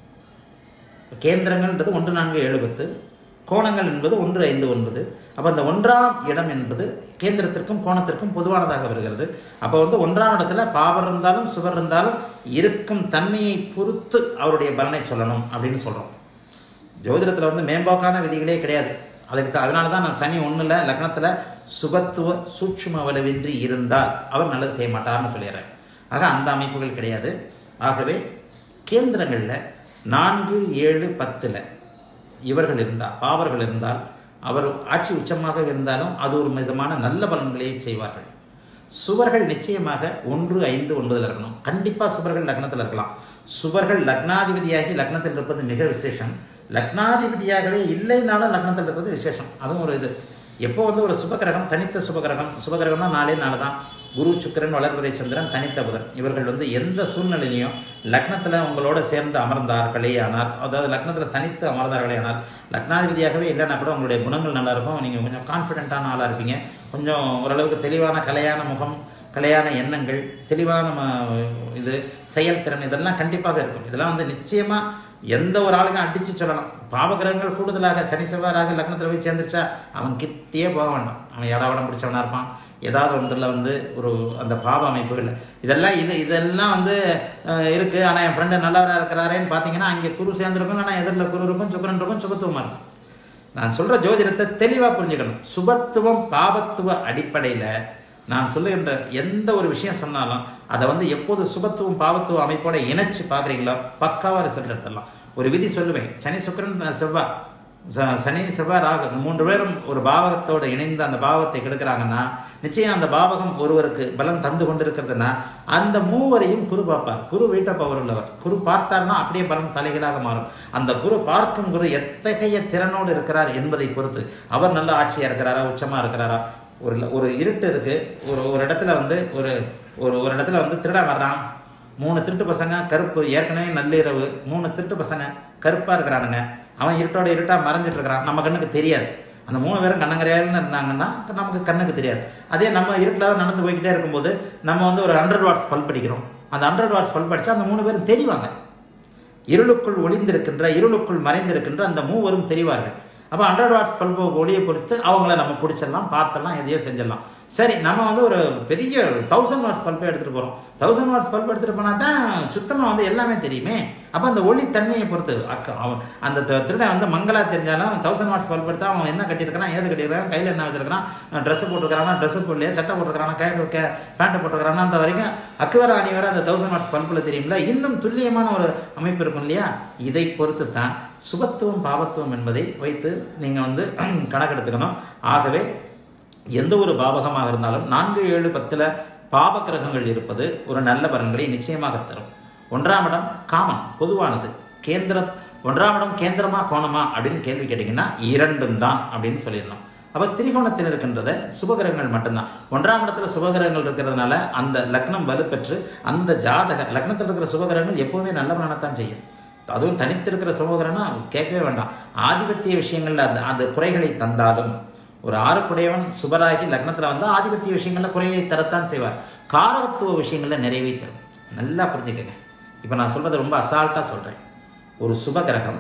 கேந்திரங்கள்ன்றது ஒன்று நான்கு ஏழு பத்து கோணங்கள் என்பது ஒன்று ஐந்து ஒன்பது அப்போ அந்த ஒன்றாம் இடம் என்பது கேந்திரத்திற்கும் கோணத்திற்கும் பொதுவானதாக வருகிறது அப்போ வந்து ஒன்றாம் இடத்துல பாவர் இருந்தாலும் சுவர் இருந்தாலும் இருக்கும் தன்மையை பொறுத்து அவருடைய பலனை சொல்லணும் அப்படின்னு சொல்கிறோம் ஜோதிடத்தில் வந்து மேம்போக்கான விதிகளே கிடையாது அதுக்கு தான் அதனால தான் நான் சனி ஒன்றில் லக்னத்தில் சுபத்துவ சூட்சும வலுவின்றி இருந்தால் அவர் நல்லது செய்ய மாட்டார்னு சொல்லிடுறேன் ஆக அந்த அமைப்புகள் கிடையாது ஆகவே கேந்திரங்களில் நான்கு ஏழு பத்தில் இவர்கள் இருந்தால் பாவர்கள் இருந்தால் அவர் ஆட்சி உச்சமாக இருந்தாலும் அது ஒரு விதமான நல்ல பலன்களை செய்வார்கள் சுவர்கள் நிச்சயமாக ஒன்று ஐந்து ஒன்பதில் இருக்கணும் கண்டிப்பாக சுவர்கள் லக்னத்தில் இருக்கலாம் சுவர்கள் லக்னாதிபதியாகி லக்னத்தில் இருப்பது மிக விசேஷம் லக்னாதிபதியாகவே இல்லைனாலும் லக்னத்தில் இருப்பது விசேஷம் அதுவும் ஒரு இது எப்போ வந்து ஒரு சுபகிரகம் தனித்த சுபகிரகம் சுபகிரகம்னா நாலே நாள் தான் குரு சுக்கிரன் வளர்வரை சந்திரன் தனித்த புதன் இவர்கள் வந்து எந்த சூழ்நிலையிலையும் லக்னத்தில் உங்களோட சேர்ந்து அமர்ந்தார்களே ஆனால் அதாவது லக்னத்தில் தனித்து அமர்ந்தார்களே ஆனால் லக்னாதிபதியாகவே இல்லைன்னா கூட உங்களுடைய குணங்கள் நல்லா இருக்கும் நீங்கள் கொஞ்சம் கான்ஃபிடென்ட்டான ஆளாக இருப்பீங்க கொஞ்சம் ஓரளவுக்கு தெளிவான கலையான முகம் கலையான எண்ணங்கள் தெளிவான ம- இது செயல்திறன் இதெல்லாம் கண்டிப்பாக இருக்கும் இதெல்லாம் வந்து நிச்சயமாக எந்த ஒரு ஆளுக்கும் அடிச்சு சொல்லலாம் பாவகிரகங்கள் கூடுதலாக சனி செவ்வாறாக லக்னத்தில் போய் சேர்ந்துருச்சா அவன் கிட்டேயே போக வேண்டாம் அவன் இடவடம் பிடிச்சவனா இருப்பான் ஏதாவது ஒன்றில் வந்து ஒரு அந்த பாவ அமைப்புகள் இதெல்லாம் இது இதெல்லாம் வந்து அஹ், இருக்கு ஆனால் என் ஃப்ரெண்டு நல்லவராக இருக்கிறாரேன்னு பார்த்தீங்கன்னா அங்கே குரு சேர்ந்துருக்கும் ஆனால் எதிரில் குரு இருக்கும் சுக்கரன் இருக்கும் சுகத்துவமாக இருக்கும் நான் சொல்ற ஜோதிடத்தை தெளிவாக புரிஞ்சுக்கணும் சுபத்துவம் பாவத்துவ அடிப்படையில் நான் சொல்லுகின்ற எந்த ஒரு விஷயம் சொன்னாலும் அதை வந்து எப்போது சுபத்துவம் பாவத்துவ அமைப்போட இணைச்சு பார்க்குறீங்களோ பக்காவாக ரிசல்ட் எடுத்துடலாம் ஒரு விதி சொல்லுவேன் சனி சுக்கிரன் செவ்வாய் ச- சனி செவ்வாய் ராகு இந்த மூன்று பேரும் ஒரு பாவகத்தோடு இணைந்து அந்த பாவத்தை கெடுக்கிறாங்கன்னா நிச்சயம் அந்த பாவகம் ஒருவருக்கு பலன் தந்து கொண்டிருக்கிறதுனா அந்த மூவரையும் குரு பார்ப்பார் குரு வீட்டை பவர் உள்ளவர் குரு பார்த்தார்னா அப்படியே பலன் தலைகீழாக மாறும் அந்த குரு பார்க்கும் குரு எத்தகைய திறனோடு இருக்கிறார் என்பதை பொறுத்து அவர் நல்ல ஆட்சியா இருக்கிறாரா உச்சமா இருக்கிறாரா ஒரு ஒரு இருட்டு இருக்கு ஒரு ஒரு இடத்துல வந்து ஒரு ஒரு ஒரு இடத்துல வந்து திருடன் வர்றான் மூணு திருட்டு பசங்க கருப்பு ஏற்கனவே நள்ளிரவு மூணு திருட்டு பசங்க கருப்பா இருக்கிறானுங்க அவன் இருட்டோட இருட்டா மறைஞ்சிட்டு இருக்கிறான் நம்ம கண்ணுக்கு தெரியாது அந்த மூணு பேரும் கண்ணங்கரையால்னு இருந்தாங்கன்னா நமக்கு கண்ணுக்கு தெரியாது அதே நம்ம இருட்டில் நடந்து போய்கிட்டே இருக்கும்போது நம்ம வந்து ஒரு ஹண்ட்ரட் வாட்ஸ் பல்ப் அடிக்கிறோம் அந்த ஹண்ட்ரட் வாட்ஸ் பல்ப் அடிச்சா அந்த மூணு பேரும் தெரிவாங்க இருளுக்குள் ஒளிந்திருக்கின்ற இருளுக்குள் மறைந்திருக்கின்ற அந்த மூவரும் தெரிவார்கள் அப்போ ஹண்ட்ரட் வாட்ஸ் பல்பு ஒளியை பொறுத்து அவங்கள நம்ம பிடிச்சிடலாம் பார்த்தலாம் எதையோ செஞ்சிடலாம் சரி நம்ம வந்து ஒரு பெரிய தௌசண்ட் வாட்ஸ் பல்பை எடுத்துகிட்டு போகிறோம் தௌசண்ட் வாட்ஸ் பல்ப் எடுத்துகிட்டு போனால் தான் சுத்தமாக வந்து எல்லாமே தெரியுமே அப்போ அந்த ஒளி தன்மையை பொறுத்து அக்க அவன் அந்த த- திருடன் வந்து மங்களா தெரிஞ்சாலும் தௌசண்ட் வாட்ஸ் பல்ப் எடுத்தா அவன் என்ன கட்டியிருக்கிறான் ஏது கட்டியிருக்கான் கையில் என்ன வச்சிருக்கிறான் ட்ரெஸ் போட்டிருக்கிறானா ட்ரெஸ் போடலையா சட்டை போட்டிருக்கிறானா கை பேண்ட் போட்டிருக்கிறானான்ற வரைக்கும் அக்குவர அணி வர அந்த தௌசண்ட் வாட்ஸ் பல்பில் தெரியும்ல இன்னும் துல்லியமான ஒரு அமைப்பு இருக்கும் இல்லையா இதை பொறுத்து தான் சுபத்துவம் பாவத்துவம் என்பதை வைத்து நீங்கள் வந்து கணக்கெடுத்துக்கணும் ஆகவே எந்த ஒரு பாவகமாக இருந்தாலும் நான்கு ஏழு பத்தில் பாவக்கிரகங்கள் இருப்பது ஒரு நல்ல பலன்களை நிச்சயமாக தரும் ஒன்றாம் இடம் காமன் பொதுவானது கேந்திர ஒன்றாம் இடம் கேந்திரமா கோணமா அப்படின்னு கேள்வி கேட்டிங்கன்னா இரண்டும் தான் அப்படின்னு சொல்லிடலாம் அப்போ திரிகோணத்தில் இருக்கின்றத சுபகிரகங்கள் மட்டும்தான் ஒன்றாம் இடத்துல சுபகிரகங்கள் இருக்கிறதுனால அந்த லக்னம் வலுப்பெற்று அந்த ஜாதக லக்னத்தில் இருக்கிற சுபகிரகங்கள் எப்பவுமே நல்ல பலனைத்தான் செய்யும் அதுவும் தனித்திருக்கிற சுபகிரகம்னா கேட்கவே வேண்டாம் ஆதிபத்திய விஷயங்கள்ல அந்த அந்த குறைகளை தந்தாலும் ஒரு ஆறுக்குடையவன் சுபராகி லக்னத்தில் வந்தால் ஆதிபத்திய விஷயங்களில் குறையை தரத்தான் செய்வார் காரகத்துவ விஷயங்களில் நிறைவே தரும் நல்லா புரிஞ்சுக்கங்க இப்போ நான் சொல்றது ரொம்ப அசால்ட்டாக சொல்கிறேன் ஒரு சுபகிரகம்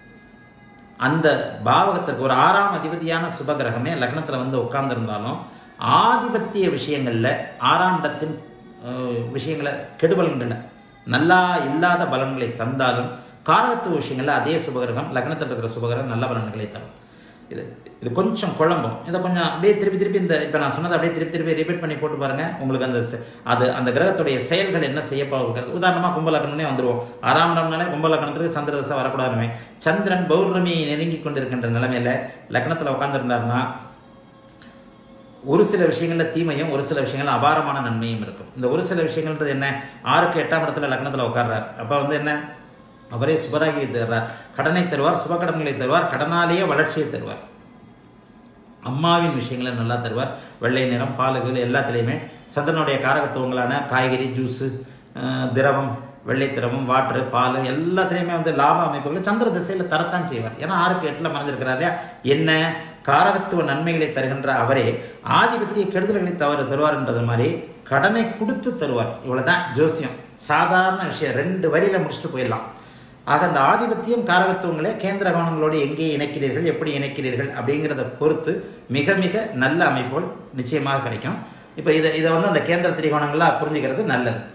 அந்த பாவகத்திற்கு ஒரு ஆறாம் அதிபதியான சுபகிரகமே லக்னத்தில் வந்து உட்கார்ந்திருந்தாலும் ஆதிபத்திய விஷயங்களில் ஆறாம் இடத்தின் அஹ், விஷயங்களை கெடுபலன்களை நல்லா இல்லாத பலன்களை தந்தாலும் காரகத்துவ விஷயங்கள்ல அதே சுபகிரகம் லக்னத்தில் இருக்கிற சுபகிரகம் நல்ல பலன்களை தரும் இது இது கொஞ்சம் குழம்பும் இதை கொஞ்சம் அப்படியே திருப்பி திருப்பி இந்த இப்போ நான் சொன்னதை அப்படியே திருப்பி திருப்பி ரிப்பீட் பண்ணி போட்டு பாருங்க உங்களுக்கு அந்த செ- அது அந்த கிரகத்துடைய செயல்கள் என்ன செய்ய போகிறது உதாரணமாக கும்பலக்கணனே வந்துருவோம் ஆறாம் இடம்னாலே கும்பலக்கணத்துக்கு சந்திர தசை வரக்கூடாதுமே சந்திரன் பௌர்ணமியை நெருங்கி கொண்டிருக்கின்ற நிலைமையில லக்னத்தில் உட்காந்துருந்தாருன்னா ஒரு சில விஷயங்கள்ல தீமையும் ஒரு சில விஷயங்கள்ல அபாரமான நன்மையும் இருக்கும் இந்த ஒரு சில விஷயங்கள்ன்றது என்ன ஆறுக்கு எட்டாம் இடத்துல லக்னத்தில் உட்கார்றார் அப்போ வந்து என்ன அவரே சுபராகியை தருவார் கடனை தருவார் சுபகடன்களை தருவார் கடனாலேயே வளர்ச்சியை தருவார் அம்மாவின் விஷயங்களை நல்லா தருவார் வெள்ளை நிறம் பாலுகள் எல்லாத்துலேயுமே சந்திரனுடைய காரகத்துவங்களான காய்கறி ஜூஸு திரவம் வெள்ளை திரவம் வாட்டரு பால் எல்லாத்துலேயுமே வந்து லாப அமைப்புகளை சந்திர திசையில் தரத்தான் செய்வார் ஏன்னா ஆறுக்கு எட்டில் மறைஞ்சிருக்கிறார் இல்லையா என்ன காரகத்துவ நன்மைகளை தருகின்ற அவரே ஆதிபத்திய கெடுதல்களை தவறு தருவார்ன்றது மாதிரி கடனை கொடுத்து தருவார் இவ்வளவுதான் ஜோசியம் சாதாரண விஷயம் ரெண்டு வரியில முடிச்சுட்டு போயிடலாம் ஆக அந்த ஆதிபத்தியம் காரகத்துவங்களை கேந்திர கவனங்களோடு எங்கே இணைக்கிறீர்கள் எப்படி இணைக்கிறீர்கள் அப்படிங்கிறத பொறுத்து மிக மிக நல்ல அமைப்புகள் நிச்சயமாக கிடைக்கும் இப்போ இதை இதை வந்து அந்த கேந்திர திரிகோணங்களாக புரிஞ்சுக்கிறது நல்லது